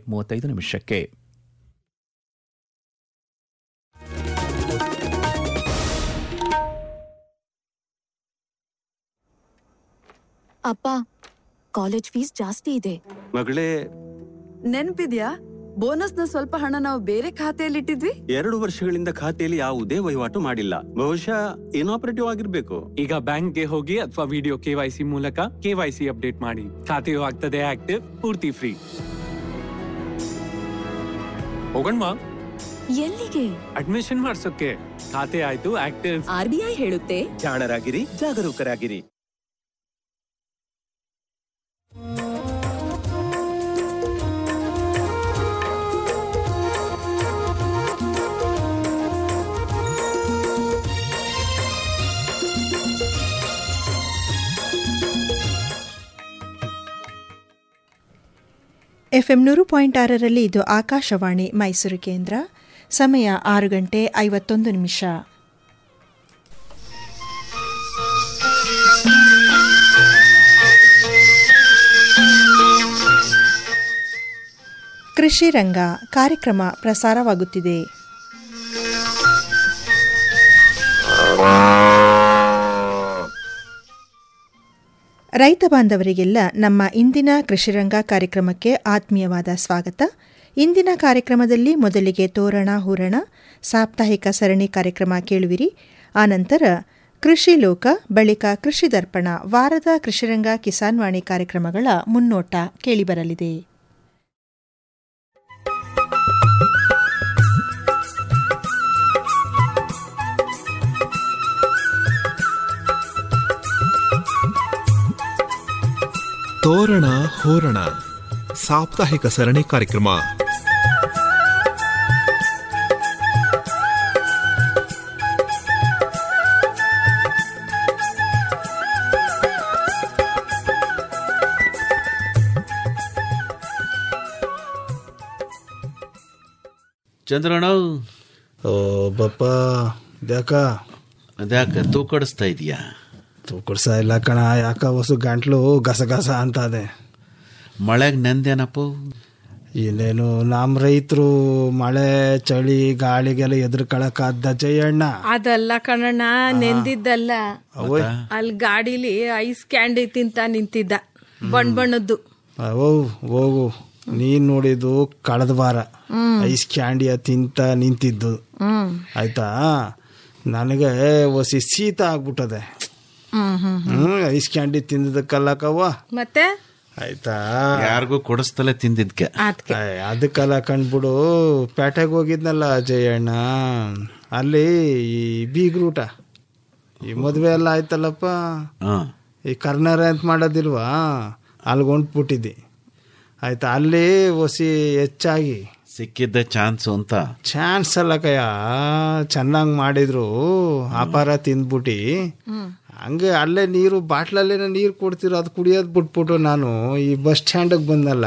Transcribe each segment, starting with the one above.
ಮೂವತ್ತೈದು ನಿಮಿಷಕ್ಕೆ ಅಪ್ಪ ಕಾಲೇಜ್ ಫೀಸ್ ಜಾಸ್ತಿ ಇದೆ ಮಗಳೇ ನೆನ್ಪಿದ್ಯಾ ಬೋನಸ್ನ ಸ್ವಲ್ಪ ಹಣ ನಾವು ಬೇರೆ ಖಾತೆಯಲ್ಲಿ ಇಟ್ಟಿದ್ವಿ ಎರಡು ವರ್ಷಗಳಿಂದ ಖಾತೆಯಲ್ಲಿ ಯಾವುದೇ ವಹಿವಾಟು ಮಾಡಿಲ್ಲ ಬಹುಶಃ ಇನಾಪರೇಟಿವ್ ಆಗಿರ್ಬೇಕು ಈಗ ಬ್ಯಾಂಕ್ಗೆ ಹೋಗಿ ಅಥವಾ ವಿಡಿಯೋ ಕೆವೈಸಿ ಮೂಲಕ ಕೆವೈಸಿ ಅಪ್ಡೇಟ್ ಮಾಡಿ ಖಾತೆಯು ಆಗ್ತದೆ ಆಕ್ಟಿವ್ ಪೂರ್ತಿ ಫ್ರೀ ಹೋಗಣ್ವಾ ಎಲ್ಲಿಗೆ ಅಡ್ಮಿಷನ್ ಮಾಡ್ಸೋಕೆ ಖಾತೆ ಆಯ್ತು ಆಕ್ಟಿವ್ ಆರ್ ಬಿ ಐ ಹೇಳುತ್ತೆ ಜಾಣರಾಗಿರಿ ಜಾಗರೂಕರಾಗಿರಿ ಎಫ್ಎಂ ನೂರು ಪಾಯಿಂಟ್ ಆರರಲ್ಲಿ ಇದು ಆಕಾಶವಾಣಿ ಮೈಸೂರು ಕೇಂದ್ರ ಸಮಯ ಆರು ಗಂಟೆ ಐವತ್ತೊಂದು ನಿಮಿಷ ಕೃಷಿ ರಂಗ ಕಾರ್ಯಕ್ರಮ ಪ್ರಸಾರವಾಗುತ್ತಿದೆ ರೈತ ಬಾಂಧವರಿಗೆಲ್ಲ ನಮ್ಮ ಇಂದಿನ ಕೃಷಿರಂಗ ಕಾರ್ಯಕ್ರಮಕ್ಕೆ ಆತ್ಮೀಯವಾದ ಸ್ವಾಗತ ಇಂದಿನ ಕಾರ್ಯಕ್ರಮದಲ್ಲಿ ಮೊದಲಿಗೆ ತೋರಣ ಹೂರಣ ಸಾಪ್ತಾಹಿಕ ಸರಣಿ ಕಾರ್ಯಕ್ರಮ ಕೇಳುವಿರಿ ಆನಂತರ ಕೃಷಿ ಲೋಕ ಬಳಿಕ ಕೃಷಿ ದರ್ಪಣ ವಾರದ ಕೃಷಿರಂಗ ಕಿಸಾನ್ ವಾಣಿ ಕಾರ್ಯಕ್ರಮಗಳ ಮುನ್ನೋಟ ಕೇಳಿಬರಲಿದೆ ತೋರಣ ಹೋರಣ ಸಾಪ್ತಾಹಿಕ ಸರಣಿ ಕಾರ್ಯಕ್ರಮ ಚಂದ್ರಣ್ಣ ಓ ಬಪ್ಪ ಯಾಕ ಅದ್ಯಾಕೆ ತೂಕಡಿಸ್ತಾ ಇದೀಯಾ ತೂಕಡ್ಸ ಇಲ್ಲ ಕಣ ಯಾಕ ಹೊಸು ಗಂಟ್ಲು ಗಸಗಸ ಅಂತ ಅದೆ ಮಳೆಗೆ ನೆಂದೇನಪ್ಪ ಇನ್ನೇನು ನಮ್ಮ ರೈತರು ಮಳೆ ಚಳಿ ಗಾಳಿಗೆಲ್ಲ ಎದುರ್ಕೊಳಕ್ಕಾದ ಜಯಣ್ಣ ಅದಲ್ಲ ಕಣಣ್ಣ ನೆಂದಿದ್ದಲ್ಲ ಅವಯ್ ಅಲ್ಲಿ ಗಾಡಿಲಿ ಐಸ್ ಕ್ಯಾಂಡಿ ತಿಂತ ನಿಂತಿದ್ದ ಬಣ್ಣ ಬಣ್ಣದ್ದು ಓ ಹೋಗು ನೀನ್ ನೋಡಿದ್ದು ಕಳೆದ ವಾರ ಐಸ್ ಕ್ಯಾಂಡಿಯ ತಿಂತ ನಿಂತಿದ್ದು ಆಯ್ತಾ ನನಗೆ ಒಸಿ ಶೀತ ಆಗ್ಬಿಟ್ಟದೆ ಹ್ಮ್ ಹ್ಮ್ ಹ್ಮ್ ಐಸ್ ಕ್ಯಾಂಡಿ ತಿಂದದಕ್ಕಲ್ಲ ಕವ್ವ ಮತ್ತೆ ಆಯ್ತಾ ಯಾರಿಗೂ ಕೊಡಿಸ್ತಲೇ ತಿಂದಿದ್ಕೆ ಅದ್ಕೆ ಅಯ್ಯ, ಅದಕ್ಕೆಲ್ಲ ಕಂಡ್ಬಿಡು ಪೇಟೆಗೆ ಹೋಗಿದ್ನಲ್ಲ ಜಯಣ್ಣ ಅಲ್ಲಿ ಈ ಬೀಗ್ರೂಟ ಈ ಮದುವೆ ಎಲ್ಲ ಆಯ್ತಲ್ಲಪ್ಪ ಹಾ ಈ ಕರ್ನಾರ ಅಂತ ಮಾಡೋದಿಲ್ವಾ ಅಲ್ಲಿಗೆ ಹೊಂಟ್ಬಿಟ್ಟಿದ್ದೆ ಆಯ್ತಾ ಅಲ್ಲಿ ಒಸಿ ಹೆಚ್ಚಾಗಿ ಸಿಕ್ಕಿದ್ದೆ ಚಾನ್ಸು ಅಂತ ಚಾನ್ಸ್ ಅಲ್ಲ ಕಯ್ಯ ಚೆನ್ನಾಗಿ ಮಾಡಿದ್ರು ಅಪಾರ ತಿಂದ್ಬಿಟ್ಟು ಹಂಗೆ ಅಲ್ಲೇ ನೀರು ಬಾಟ್ಲಲ್ಲೇ ನೀರು ಕೊಡ್ತಿರೋ ಅದು ಕುಡಿಯೋದು ಬಿಟ್ಬಿಟ್ಟು ನಾನು ಈ ಬಸ್ ಸ್ಟ್ಯಾಂಡಿಗೆ ಬಂದಲ್ಲ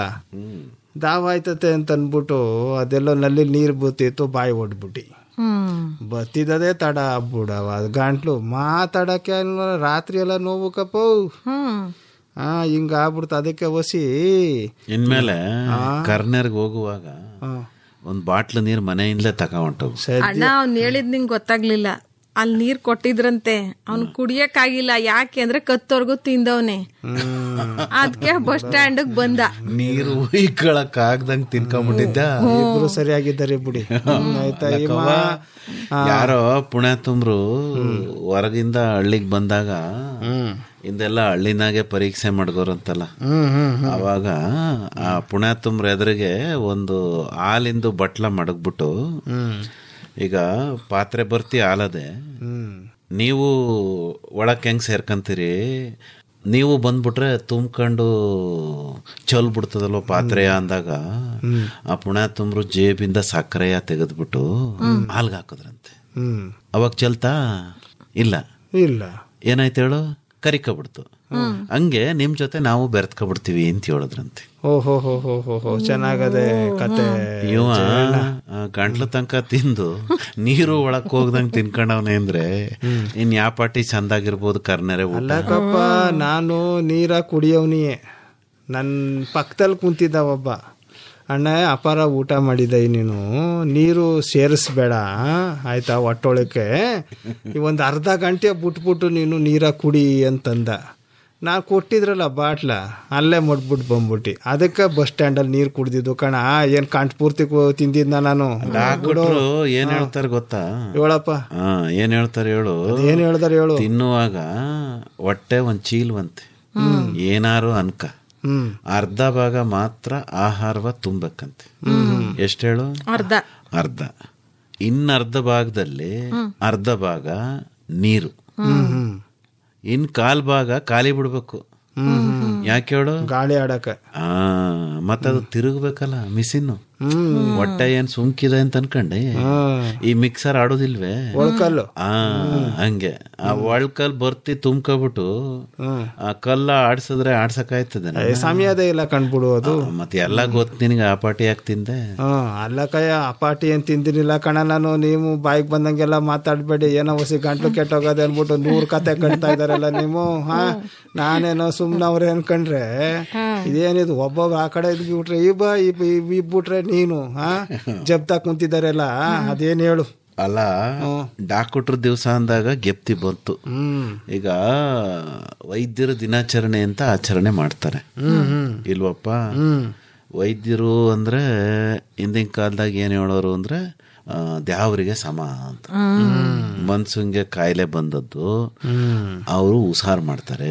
ದಾವ ಆಯ್ತತೆ ಅಂತ ಅಂದ್ಬಿಟ್ಟು ಅದೆಲ್ಲ ನಲ್ಲಿ ನೀರು ಬತ್ತಿತ್ತು ಬಾಯಿ ಹೊಡ್ಬಿಟ್ಟು ಹ್ಮ್ ಬತ್ತಿದ್ದದೇ ತಡ ಆಗ್ಬಿಡವ ಅದು ಗಂಟ್ಲು ಮಾತಾಡಕ್ಕೆ ಅಲ್ವ, ರಾತ್ರಿ ಎಲ್ಲ ನೋವು ಕಪ್ಪು ಹ್ಮ್ ಹಾ ಹಿಂಗ ಆಗ್ಬಿಡ್ತು ಅದಕ್ಕೆ ಒಸಿ ಇನ್ಮೇಲೆ ಕರ್ನೇರ್ಗೆ ಹೋಗುವಾಗ ಒಂದ್ ಬಾಟ್ಲು ನೀರು ಮನೆಯಿಂದಲೇ ತಗೊಂಟೋಗು ಅಣ್ಣ ಅವ್ನ್ ಹೇಳಿದ್ ನಿಂಗ್ ಗೊತ್ತಾಗ್ಲಿಲ್ಲ ಅಲ್ಲಿ ನೀರ್ ಕೊಟ್ಟಿದ್ರಂತೆ ಅವ್ನ್ ಕುಡಿಯಕ್ಕಾಗಿಲ್ಲ ಯಾಕೆ ಅಂದ್ರೆ ಕತ್ತೋರ್ಗು ತಿಂದವ್ನೆ ಅದ್ಕೆ ಬಸ್ ಸ್ಟ್ಯಾಂಡ್ ಬಂದ ನೀರು ಉಯ್ಕೊಳಕ್ ಆಗ್ದಂಗ್ ತಿನ್ಕೊಂಡ್ಬಿಟ್ಟಿದ್ದ ಇಬ್ರು ಸರಿಯಾಗಿದ್ದಾರೆ ಬಿಡಿ ಆಯ್ತಾ ಇವ ಯಾರೋ ಪುಣ್ಯ ತುಂಬ್ರು ಹೊರಗಿಂದ ಹಳ್ಳಿಗ್ ಬಂದಾಗ ಇಂದೆಲ್ಲ ಹಳ್ಳಿನಾಗೆ ಪರೀಕ್ಷೆ ಮಾಡ್ಗೋರಂತಲ್ಲ ಅವಾಗ ಆ ಪುಣ್ಯ ತುಂಬ್ರ ಎದುರಿಗೆ ಒಂದು ಹಾಲಿಂದು ಬಟ್ಲ ಮಡಗ್ಬಿಟ್ಟು ಈಗ ಪಾತ್ರೆ ಬರ್ತಿ ಹಾಲದೆ ನೀವು ಒಳಕ್ ಹೆಂಗ್ ಸೇರ್ಕಂತೀರಿ ನೀವು ಬಂದ್ಬಿಟ್ರೆ ತುಂಬ್ಕೊಂಡು ಚಲ್ ಬಿಡ್ತದಲ್ವ ಪಾತ್ರೆ ಅಂದಾಗ ಆ ಪುಣ್ಯ ತುಂಬ್ರು ಜೇಬಿಂದ ಸಕ್ಕರೆಯ ತೆಗೆದ್ಬಿಟ್ಟು ಹಾಲ್ಗೆ ಹಾಕಿದ್ರಂತೆ ಹ್ಮ್ ಅವಾಗ ಚಲ್ತಾ ಇಲ್ಲ ಇಲ್ಲ ಏನಾಯ್ತು ಹೇಳು ಕರಿಕೊಬಿಡ್ತು ಹಂಗೆ ನಿಮ್ ಜೊತೆ ನಾವು ಬೆರೆತ್ಕೊಬಿಡ್ತೀವಿ ಅಂತ ಹೇಳಿದ್ರಂತೆ ಓಹೋ ಹೋ ಹೋ ಹೋ ಹೋ ಚೆನ್ನಾಗದೆ ಕತೆ ಇವ ಆ, ಗಂಟ್ಲು ತನಕ ತಿಂದು ನೀರು ಒಳಕ್ ಹೋಗ್ದಂಗ್ ತಿನ್ಕೊಂಡವ್ನೆ ಅಂದ್ರೆ ಇನ್ ಯಾವ ಪಾಟಿ ಚಂದಾಗಿರ್ಬೋದು ಕರ್ನರೆ ಊಟ ಅಲ್ಲಕಪ್ಪ ನಾನು ನೀರ ಕುಡಿಯೋನಿಯೇ ನನ್ನ ಪಕ್ಕದಲ್ಲಿ ಕುಂತಿದ್ದ ಒಬ್ಬ ಅಣ್ಣ ಅಪಾರ ಊಟ ಮಾಡಿದೈ ನೀನು ನೀರು ಸೇರಿಸ್ಬೇಡ ಆಯ್ತಾ ಒಟ್ಟೊಳಕ್ಕೆ ಈ ಒಂದು ಅರ್ಧ ಗಂಟೆ ಬಿಟ್ಬಿಟ್ಟು ನೀನು ನೀರ ಕುಡಿ ಅಂತಂದ ನಾ ಕೊಟ್ಟಿದ್ರಲ್ಲ ಬಾಟ್ಲ ಅಲ್ಲೇ ಮುಟ್ಬಿಟ್ಟು ಬಂದ್ಬಿಟ್ಟು ಅದಕ್ಕೆ ಬಸ್ ಸ್ಟ್ಯಾಂಡಲ್ಲಿ ನೀರು ಕುಡ್ದಿದ್ದು ಕಣ ಏನು ಕಂಠ ಪೂರ್ತಿ ಕೊ- ತಿಂದಿದ್ನ ನಾನು ಡಾಕ್ಟ್ರು ಏನ್ ಹೇಳ್ತಾರೆ ಗೊತ್ತಾ ಹೇಳಪ್ಪ ಹಾ ಏನ್ ಹೇಳ್ತಾರೆ ಹೇಳು ಏನ್ ಹೇಳ್ತಾರೆ ಹೇಳು ತಿನ್ನುವಾಗ ಹೊಟ್ಟೆ ಒಂದ್ ಚೀಲ್ವಂತೆ ಏನಾರು ಅನ್ಕ ಹ್ಮ್ ಅರ್ಧ ಭಾಗ ಮಾತ್ರ ಆಹಾರವ ತುಂಬಬೇಕಂತೆ ಎಷ್ಟು ಹೇಳು ಅರ್ಧ ಅರ್ಧ ಇನ್ನರ್ಧ ಭಾಗದಲ್ಲಿ ಅರ್ಧ ಭಾಗ ನೀರು ಇನ್ ಕಾಲ್ ಭಾಗ ಖಾಲಿ ಬಿಡ್ಬೇಕು ಯಾಕೆ ಹೇಳು ಗಾಳಿ ಆಡಕ ಆ ಮತ್ತದು ತಿರುಗ್ಬೇಕಲ್ಲ ಮಿಸಿನ್ ಹೊಟ್ಟೆ ಏನ್ ಸುಮ್ಕಿದೆ ಅಂತ ಅನ್ಕಂಡೆ ಈ ಮಿಕ್ಸರ್ ಆಡೋದಿಲ್ವೇ ಒಳ್ಕಲ್ಲು ಆ ಹಂಗೆ ಆ ಒಳ್ಕಲ್ ಬರ್ತಿ ತುಂಬ್ಕೊಬಿಟ್ಟು ಆ ಕಲ್ಲ ಆಡ್ಸಿದ್ರೆ ಆಡ್ಸಕ್ ಆಯ್ತದೆ ಏ, ಸಮಯದ ಇಲ್ಲ ಕಂಡ್ಬಿಡು ಅದು ಮತ್ತೆ ಎಲ್ಲ ಗೊತ್ತು ನಿನಗೆ ಆ ಪಾಟಿ ಯಾಕೆ ತಿಂದೆ ಹ್ಮ್ ಅಲ್ಲ ಕಯ್ಯ ಅಪಾಟಿ ಏನ್ ತಿಂದಿನಿಲ್ಲ ಕಣ ನಾನು ನೀವು ಬಾಯಿಗೆ ಬಂದಂಗೆಲ್ಲ ಮಾತಾಡ್ಬೇಡಿ ಏನೋ ಹೊಸಿ ಗಂಟ್ಲು ಕೆಟ್ಟೋಗದೆ ಅನ್ಬಿಟ್ಟು ನೂರ್ ಕತೆ ಕಟ್ತಾ ಇದಾರಲ್ಲ ನೀವು ಹಾ ನಾನೇನೋ ಸುಮ್ನ ಅವ್ರೆ ಅನ್ಕಂಡ್ರೆ ಇದೇನಿದು ಒಬ್ಬೊಬ್ಬ ಆ ಕಡೆ ಇದ್ಬಿಟ್ರೆ ಈ ಬಾ ಈ ಬ- ಈ ಬಿಟ್ರೆ ನೀನು ಹಾ ಜಪ್ತಾ ಕುಂತಿದಾರೆಲ್ಲ ಅದೇನ್ ಹೇಳು ಅಲ್ಲ ಡಾಕ್ಟ್ರ ದಿವಸ ಅಂದಾಗ ಗೆಪ್ತಿ ಬಂತು ಹ್ಮ್ ಈಗ ವೈದ್ಯರ ದಿನಾಚರಣೆ ಅಂತ ಆಚರಣೆ ಮಾಡ್ತಾರೆ ಇಲ್ವಪ್ಪ ವೈದ್ಯರು ಅಂದ್ರೆ ಹಿಂದಿನ ಕಾಲದಾಗ ಏನ್ ಹೇಳೋರು ಅಂದ್ರೆ ಆ, ದ್ಯಾವರಿಗೆ ಸಮ ಅಂತ ಮನ್ಸಂಗೆ ಕಾಯಿಲೆ ಬಂದದ್ದು ಅವರು ಉಸಾರ್ ಮಾಡ್ತಾರೆ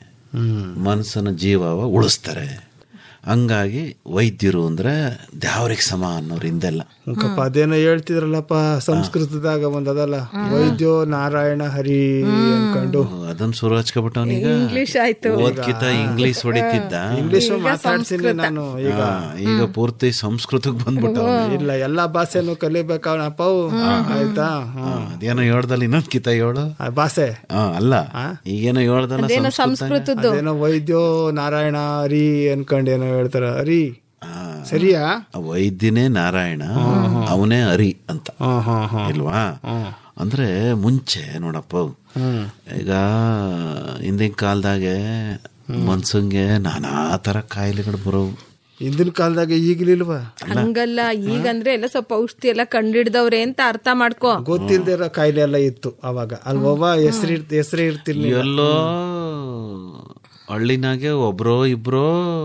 ಮನಸ್ಸನ್ನ ಜೀವವ ಉಳಿಸ್ತಾರೆ ಹಂಗಾಗಿ ವೈದ್ಯರು ಅಂದ್ರೆ ದ್ಯಾವರಿಗೆ ಸಮ ಅನ್ನೋರು ಹಿಂದೆಲ್ಲ ಮುಖಪ್ಪ ಅದೇನೋ ಹೇಳ್ತಿದ್ರಲ್ಲಪ್ಪ ಸಂಸ್ಕೃತದಾಗ ಒಂದದಲ್ಲ ವೈದ್ಯೋ ನಾರಾಯಣ ಹರಿ ಅನ್ಕೊಂಡು ಅದನ್ನ ಶುರು ಹಚ್ಕೊಬಿಟ್ಟವನೀಗ ಇಂಗ್ಲಿಷ್ ಆಯ್ತು ಓದ್ಕಿತ ಇಂಗ್ಲಿಷ್ ಹೊಡಿತಿದ್ದ ಇಂಗ್ಲಿಷ್ ಮಾತಾಡ್ತೀನಿ ನಾನು ಈಗ ಹಾ, ಈಗ ಪೂರ್ತಿ ಸಂಸ್ಕೃತಕ್ಕೆ ಬಂದ್ಬಿಟ್ಟ ಇಲ್ಲ ಎಲ್ಲಾ ಭಾಷೆನೂ ಕಲಿಬೇಕವನಪ್ಪ ಆಯ್ತಾ ಹ್ಮ್. ಅದೇನೋ ಹೇಳ್ದಲ್ಲ ಇನ್ನೊಂದ್ ಕಿತ ಹೇಳು ಆ ಭಾಷೆ ಆ, ಅಲ್ಲ ಈಗೇನೋ ಹೇಳ್ದಲ್ಲ ಅದೇನೋ ಸಂಸ್ಕೃತ ಸಂಸ್ಕೃತದ್ದು ಅದೇನೋ ವೈದ್ಯೋ ನಾರಾಯಣ ಹರಿ ಅನ್ಕೊಂಡು ಏನೋ ಹೇಳ್ತಾರ ಹರಿ ಸರಿಯಾ ಆ ವೈದ್ಯನೇ ನಾರಾಯಣ ಅವನೇ ಹರಿ ಅಂತ ಹಾ ಹಾ ಹಾ ಇಲ್ವಾ ಅಂದ್ರೆ ಮುಂಚೆ ನೋಡಪ್ಪ ಈಗ ಹಿಂದಿನ ಕಾಲದಾಗೆ ಮನ್ಸಂಗೆ ನಾನಾ ತರ ಕಾಯಿಲೆಗಳು ಬರೋವು ಹಿಂದಿನ ಕಾಲದಾಗ ಈಗ್ಲಿಲ್ವಾ ಹಂಗಲ್ಲ ಈಗಂದ್ರೆ ಎಲ್ಲ ಸ್ವಲ್ಪ ಔಷಧಿ ಎಲ್ಲ ಕಂಡಿಡ್ದವ್ರೆ ಅಂತ ಅರ್ಥ ಮಾಡ್ಕೋ ಗೊತ್ತಿಲ್ದೇ ಇರೋ ಕಾಯಿಲೆ ಎಲ್ಲ ಇತ್ತು ಅವಾಗ ಅಲ್ವವ್ವ ಹೆಸರು ಹೆಸರೇ ಇರ್ತಿರ್ಲಿಲ್ಲ ಎಲ್ಲೋ ಹಳ್ಳಿನಾಗೆ ಒಬ್ರೋ ಇಬ್ರೋ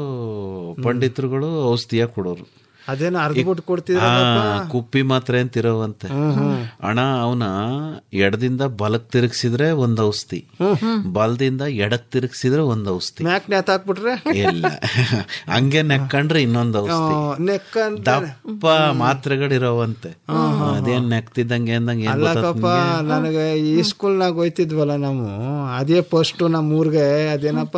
ಪಂಡಿತರುಗಳು ಔಷಧಿಯ ಕೊಡೋರು ಅದೇನೋ ಅರ್ಧ ಬಿಟ್ಟು ಕೊಡ್ತಿದ್ರ ಆ, ಕುಪ್ಪಿ ಮಾತ್ರೆ ಅಂತಿರೋವಂತೆ ಅಣ್ಣ ಅವನ ಎಡದಿಂದ ಬಲಕ್ ತಿರುಗಿಸಿದ್ರೆ ಒಂದ್ ಔಷಧಿ ಬಲದಿಂದ ಎಡಕ್ ತಿರುಗಿಸಿದ್ರೆ ಒಂದ್ ಔಷಧಿ ಮ್ಯಾಕ್ ನೇತ್ ಹಾಕ್ಬಿಟ್ರೆ ಇಲ್ಲ ಹಂಗೆ ನೆಕ್ಕಂಡ್ರೆ ಇನ್ನೊಂದ್ ಔಷಧಿ ನೆಕ್ಕ ಅಂತ ದಪ್ಪ ಮಾತ್ರೆಗಳಿರೋವಂತೆ ಅದೇನ್ ನೆಕ್ತಿದ್ದಂಗೆ ಅಂದಂಗೆ ಏನ್ ಅಲ್ಲಕ್ಕಪ್ಪ ನನಗೆ ಈ ಸ್ಕೂಲ್ನಾಗ ಹೋಯ್ತಿದ್ವಲ್ಲ ನಾವು ಅದೇ ಫಸ್ಟ್ ನಮ್ಮ ಊರ್ಗೆ ಅದೇನಪ್ಪ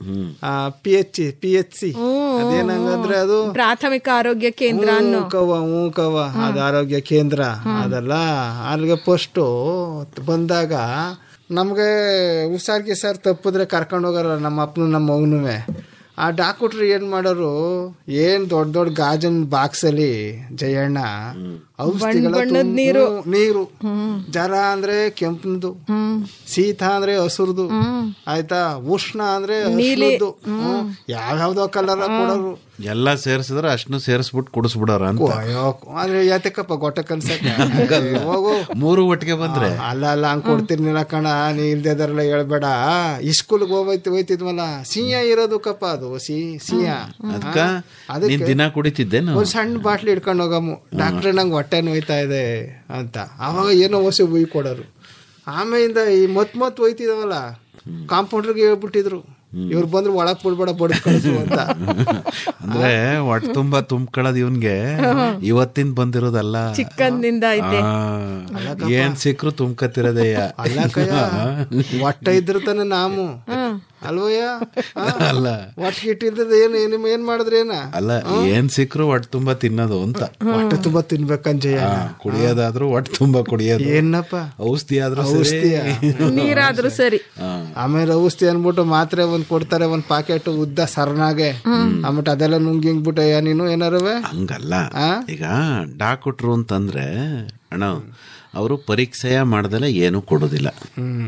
P H P H C ಅದೇನಂಗಂದ್ರೆ ಅದು ಪ್ರಾಥಮಿಕ ಆರೋಗ್ಯ ಕೇಂದ್ರ ಅನ್ನೋ ಕವ ಹ್ಞೂ ಕವ ಅದು ಆರೋಗ್ಯ ಕೇಂದ್ರ ಅದಲ್ಲ ಅಲ್ಲಿಗೆ ಫಸ್ಟು ಬಂದಾಗ ನಮಗೆ ಹುಷಾರ್ ಗಿಸಾರ್ ತಪ್ಪಿದ್ರೆ ಕರ್ಕೊಂಡು ಹೋಗಾರ ನಮ್ಮ ಅಪ್ಪನು ನಮ್ಮ ಮಗನುವೆ ಆ ಡಾಕ್ಟ್ರು ಏನ್ ಮಾಡೋರು ಏನ್ ದೊಡ್ಡ ದೊಡ್ಡ ಗಾಜನ್ ಬಾಕ್ಸ್ ಅಲ್ಲಿ ಜಯಣ್ಣ ಔಷಧಿಗಳ ನೀರು ನೀರು ಜರ ಅಂದ್ರೆ ಕೆಂಪನದು ಶೀತ ಅಂದ್ರೆ ಹಸುರ್ದು ಆಯ್ತಾ ಉಷ್ಣ ಅಂದ್ರೆ ಹಸ್ರದ್ದು. ಹ್ಮ್. ಯಾವ್ಯಾವ್ದೋ ಕಲರ್ ಕೊಡೋರು ಎಲ್ಲ ಸೇರ್ಸಿದ್ರೆ ಅಷ್ಟನ್ನು ಸೇರಿಸ್ಬಿಟ್ಟು ಕುಡಿಸ್ಬಿಡೋರ ಅಂತ ಅಯ್ಯೋ ಅಂದ್ರೆ ಯಾತಕ್ಕಪ್ಪ ಗೊಟ್ಟ ಕನ್ಸಕ್ಕೆ ಹೋಗು ಮೂರು ಒಟ್ಟಿಗೆ ಬಂದ್ರೆ ಅಲ್ಲ ಅಲ್ಲ ಹಂಗ್ ಕೊಡ್ತಿರ್ನಿಲ್ಲ ಕಣ ನೀ ಇಲ್ದೇದಾರಲ್ಲ ಹೇಳ್ಬೇಡ ಈ ಸ್ಕೂಲ್ಗೆ ಹೋಗ್ತಿ ಹೋಯ್ತಿದ್ವಲ್ಲ ಸಿಹಿಯ ಇರೋದು ಕಪ್ಪ ಅದು ಸಿ ಸಿಹಿಯ ಅದಕ್ಕ ನೀನ್ ದಿನ ಕುಡಿತಿದ್ದೇನು ಒಂದ್ ಸಣ್ಣ ಬಾಟ್ಲಿ ಇಟ್ಕೊಂಡು ಹೋಗಮ್ಮು ಡಾಕ್ಟ್ರೆ ನಂಗೆ ಹೊಟ್ಟೆ ನೋಯ್ತಾ ಇದೆ ಅಂತ ಅವಾಗ ಏನೋ ಹೊಸ ಬುಯ್ ಕೊಡೋರು ಆಮೇಲಿಂದ ಈ ಮತ್ ಮತ್ ಹೋಯ್ತಿದವಲ್ಲ ಕಾಂಪೌಂಡ್ರಿಗೆ ಹೇಳ್ಬಿಟ್ಟಿದ್ರು ಇವ್ರು ಬಂದ್ರು ಒಳಗ್ ಬಿಡ್ಬೇಡ ಬಡ್ದು ಕಳ್ಸು ಅಂತ ಅಂದ್ರೆ ಹೊಟ್ಟೆ ತುಂಬಾ ತುಂಬ್ಕೊಳ್ಳೋದು ಇವನ್ಗೆ ಇವತ್ತಿನ ಬಂದಿರೋದಲ್ಲ ಚಿಕ್ಕಂದಿಂದ ಐತೆ ಆ, ಏನ್ ಸಿಕ್ರು ತುಂಬ್ಕತಿರೋದಯ್ಯ ಅಲ್ಲ ಕಯ್ಯ ಹೊಟ್ಟೆ ಇದ್ರ ತಾನೆ ನಾವು ಅಲ್ವಯ್ಯ ಆ? ಅಲ್ಲ ಹೊಟ್ಟೆ ಇಟ್ಟಿಲ್ದ ಏನ್ ಏನ್ ಏನ್ ಮಾಡಿದ್ರೇನ ಅಲ್ಲ ಏನ್ ಸಿಕ್ರು ಹೊಟ್ಟೆ ತುಂಬಾ ತಿನ್ನೋದು ಅಂತ ಹೊಟ್ಟೆ ತುಂಬಾ ತಿನ್ಬೇಕಂಜಯ್ಯ ಆ, ಕುಡಿಯೋದಾದ್ರೂ ಹೊಟ್ಟೆ ತುಂಬಾ ಕುಡಿಯೋದು ಏನಪ್ಪ ಔಷಧಿ ಆದ್ರೂ ಔಷಧಿಯ ನೀರಾದ್ರೂ ಸರಿ ಆಮೇಲೆ ಔಷಧಿ ಅನ್ಬಿಟ್ಟು ಮಾತ್ರೆ ಒಂದ್ ಕೊಡ್ತಾರೆ ಒಂದ್ ಪಾಕೆಟ್ ಉದ್ದ ಸರ್ನಾಗೆ ಆಮೇಲೆ ಅದೆಲ್ಲ ನುಂಗಿಂಗ್ಬಿಟ್ಟು ನೀನು ಏನಾರವೆ ಹಂಗಲ್ಲ ಆ? ಈಗ ಡಾಕ್ಟ್ರು ಅಂತಂದ್ರೆ ಅಣ್ಣ ಅವರು ಪರೀಕ್ಷೆಯ ಮಾಡ್ದಲೆ ಏನು ಕೊಡೋದಿಲ್ಲ ಹ್ಮ್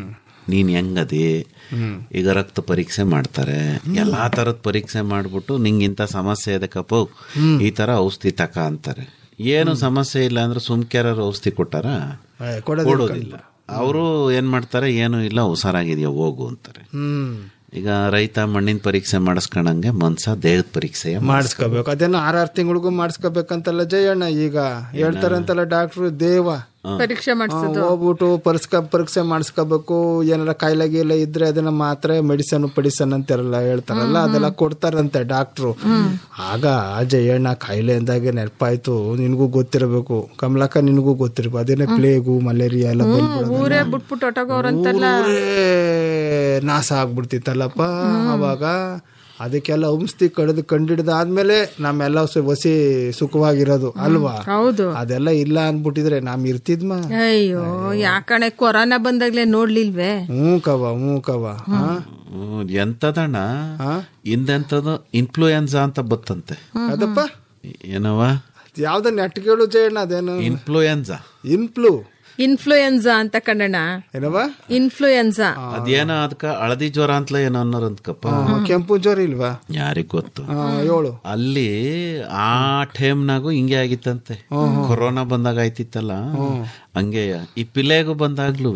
ನೀನ್ ಹೆಂಗದಿ ಈಗ ರಕ್ತ ಪರೀಕ್ಷೆ ಮಾಡ್ತಾರೆ ಎಲ್ಲಾ ತರದ ಪರೀಕ್ಷೆ ಮಾಡ್ಬಿಟ್ಟು ನಿಂಗೆ ಇಂಥ ಸಮಸ್ಯೆ ಇದೆ ಕಪ್ಪು ಈ ತರ ಔಷಧಿ ತಕ ಅಂತಾರೆ ಏನು ಸಮಸ್ಯೆ ಇಲ್ಲ ಅಂದ್ರೆ ಸುಮ್ಕ್ಯಾರ ಔಷಧಿ ಕೊಟ್ಟಾರ ಏ, ಕೊಡೋದಿಲ್ಲ. ಕೊಡೋದಿಲ್ಲ ಅವರು ಏನ್ ಮಾಡ್ತಾರೆ ಏನು ಇಲ್ಲ ಹುಷಾರಾಗಿದೆಯಾ ಹೋಗು ಅಂತಾರೆ ಹ್ಮ್ ಈಗ ರೈತ ಮಣ್ಣಿನ ಪರೀಕ್ಷೆ ಮಾಡಿಸ್ಕೊಂಡಂಗೆ ಮನ್ಸ ದೇಹದ ಪರೀಕ್ಷೆ ಮಾಡಿಸ್ಕೋಬೇಕು ಅದೇನೋ ಆರಾರು ತಿಂಗಳಿಗೂ ಮಾಡಿಸ್ಕೋಬೇಕಂತಲ್ಲ ಜಯಣ್ಣ ಈಗ ಹೇಳ್ತಾರಂತಲ್ಲ ಡಾಕ್ಟ್ರು ದೇವ ಪರೀಕ್ಷೆ ಮಾಡಿಸೋದು ಹಾ, ಹೋಗ್ಬಿಟ್ಟು ಪರೀಕ್ಷೆ ಪರೀಕ್ಷೆ ಮಾಡಿಸ್ಕೋಬೇಕು ಏನಾರ ಕಾಯಿಲೆ ಗೀಲೆ ಇದ್ರೆ ಅದನ್ನ ಮಾತ್ರೆ ಮೆಡಿಸನ್ ಪಡಿಸನ್ ಅಂತಾರಲ್ಲ ಹೇಳ್ತಾರಲ್ಲ ಅದೆಲ್ಲ ಕೊಡ್ತಾರಂತೆ ಡಾಕ್ಟ್ರು ಆಗ ಜಯಣ್ಣ ಕಾಯಿಲೆ ಅಂದಾಗ ನೆನಪಾಯ್ತು ನಿನಗೂ ಗೊತ್ತಿರಬೇಕು ಕಮಲಕ್ಕ ನಿನಗೂ ಗೊತ್ತಿರ್ಬೇಕು ಅದೇನೇ ಪ್ಲೇಗು ಮಲೇರಿಯಾ ಎಲ್ಲ ಬಂದ್ಬಿಡೋದು ಊರೇ ಬಿಟ್ಬಿಟ್ಟು ಹೊಟ್ಟೋಗವ್ರಂತಲ್ಲ ಊರೇ ನಾಶ ಆಗ್ಬಿಡ್ತಿತ್ತಲ್ಲಪ್ಪ ಅವಾಗ ಅದಕ್ಕೆಲ್ಲ ಔಷಧಿ ಕಡ್ದು ಕಂಡಿಡ್ದಾದ್ಮೇಲೆ ನಮ್ಮೆಲ್ಲ ಸ- ವಸಿ ಸುಖವಾಗಿರೋದು ಅಲ್ವಾ ಹೌದು ಅದೆಲ್ಲ ಇಲ್ಲ ಅನ್ಬಿಟ್ಟಿದ್ರೆ ನಾವ್ ಇರ್ತಿದ್ಮ ಅಯ್ಯೋ ಯಾಕಣೆ ಕೊರೋನಾ ಬಂದಾಗ್ಲೇ ನೋಡ್ಲಿಲ್ವೇ ಹ್ಞೂ ಕವ ಹ್ಞೂ ಕವ ಹಾ? ಹ್ಮ್, ಎಂತದಣ್ಣ ಹಿಂದೆಂತದು ಇನ್ಫ್ಲೂಯೆನ್ಸಾ ಅಂತ ಬತ್ತಂತೆ ಅದಪ್ಪ ಏನವ ಯಾವ್ದ ನೆಟ್ಗಳು ಜಯಣ್ಣ ಅದೇನು ಇನ್ಫ್ಲೂಯೆನ್ಸಾ ಇನ್ಫ್ಲೂ ಇನ್ಫ್ಲೂಯೆನ್ಸಾ ಅಂತ ಕಣ್ಣಣ್ಣ ಏನವ ಇನ್ಫ್ಲೂಯೆನ್ಸಾ ಅದೇನೋ ಅದಕ್ಕ ಹಳದಿ ಜ್ವರ ಅಂತಲ ಏನೋ ಅನ್ನೋರಂತಕಪ್ಪ ಕೆಂಪು ಜ್ವರ ಇಲ್ವಾ ಯಾರಿಗ್ ಗೊತ್ತು ಹಾ, ಹೇಳು ಅಲ್ಲಿ ಆ ಟೈಮ್ನಾಗು ಹಿಂಗೆ ಆಗಿತ್ತಂತೆ ಕೊರೋನಾ ಬಂದಾಗ ಆಯ್ತಿತ್ತಲ್ಲ ಹಂಗೆ ಈ ಪಿಲೆಗೂ ಬಂದಾಗ್ಲೂ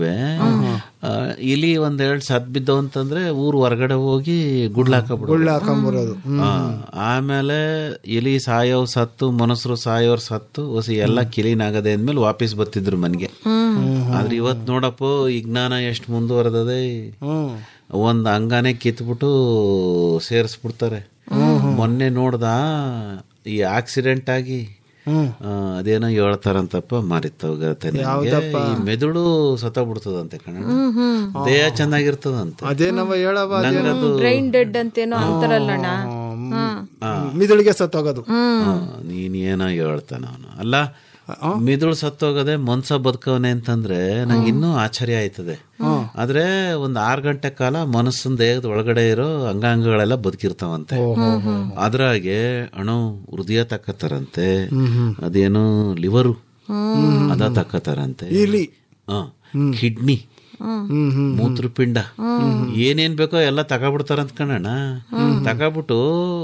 ಇಲಿ ಒಂದೆರಡು ಸತ್ ಬಿದ್ದವು ಅಂತಂದ್ರೆ ಊರ್ ಹೊರಗಡೆ ಹೋಗಿ ಗುಡ್ಲಾಕಬಿಡು ಗುಳ್ಳ ಹಾಕೊಂಬರೋದು ಆಮೇಲೆ ಇಲಿ ಸಾಯೋವ್ ಸತ್ತು ಮನುಷ್ಯರು ಸಾಯೋರ್ ಸತ್ತು ಹೊಸಿ ಎಲ್ಲ ಕ್ಲೀನ್ ಆಗದೆ ಅಂದ್ಮೇಲೆ ವಾಪಸ್ ಬರ್ತಿದ್ರು ಮನೆಗೆ ಆದ್ರೆ ಇವತ್ ನೋಡಪ್ಪ ಈ ಜ್ಞಾನ ಎಷ್ಟು ಮುಂದುವರೆದದೆ ಒಂದ್ ಅಂಗಾನೆ ಕಿತ್ಬಿಟ್ಟು ಸೇರಿಸ್ಬಿಡ್ತಾರೆ ಮೊನ್ನೆ ನೋಡ್ದ ಈ ಆಕ್ಸಿಡೆಂಟ್ ಆಗಿ ಆ, ಅದೇನೋ ಹೇಳ್ತಾರಂತಪ್ಪ ಮಾರಿತ್ತವಗತ್ತೆ ಈ ಮೆದುಳು ಸತ್ತೋಗ್ಬಿಡ್ತದಂತೆ ಕಣ ದೇಹ ಚೆನ್ನಾಗಿರ್ತದಂತೆ ಅದೇನವ ಹೇಳವ ನಂಗದು ಬ್ರೈನ್ ಡೆಡ್ ಅಂತೇನೋ ಅಂತಾರಲ್ಲಣ್ಣ ಮಿದುಳಿಗೆ ಸತ್ತೋಗೋದು ಆ, ನೀನ್ ಏನೋ ಹೇಳ್ತಾನ ಅವನು ಅಲ್ಲ ಮಿದುಳು ಸತ್ತೋಗದೆ ಮನ್ಸ ಬದುಕವನೆ ಅಂತಂದ್ರೆ ನಂಗೆ ಇನ್ನೂ ಆಶ್ಚರ್ಯ ಆಯ್ತದೆ ಆದ್ರೆ ಒಂದ್ ಆರ್ ಗಂಟೆ ಕಾಲ ಮನಸ್ಸಿನ ದೇಹದ ಒಳಗಡೆ ಇರೋ ಅಂಗಾಂಗಗಳೆಲ್ಲ ಬದುಕಿರ್ತಾವಂತೆ ಅದ್ರಾಗೆ ಅಣು ಹೃದಯ ತಕ್ಕತಾರಂತೆ ಅದೇನೋ ಲಿವರು ಅದ ತಕ್ಕತಾರಂತೆ ಇಲಿ ಆ, ಕಿಡ್ನಿ ಮೂತ್ರಪಿಂಡ ಏನೇನ್ ಬೇಕೋ ಎಲ್ಲ ತಗೊಬಿಡ್ತಾರಂತ ಕಣಣ್ಣ ತಗೊಬಿಟ್ಟು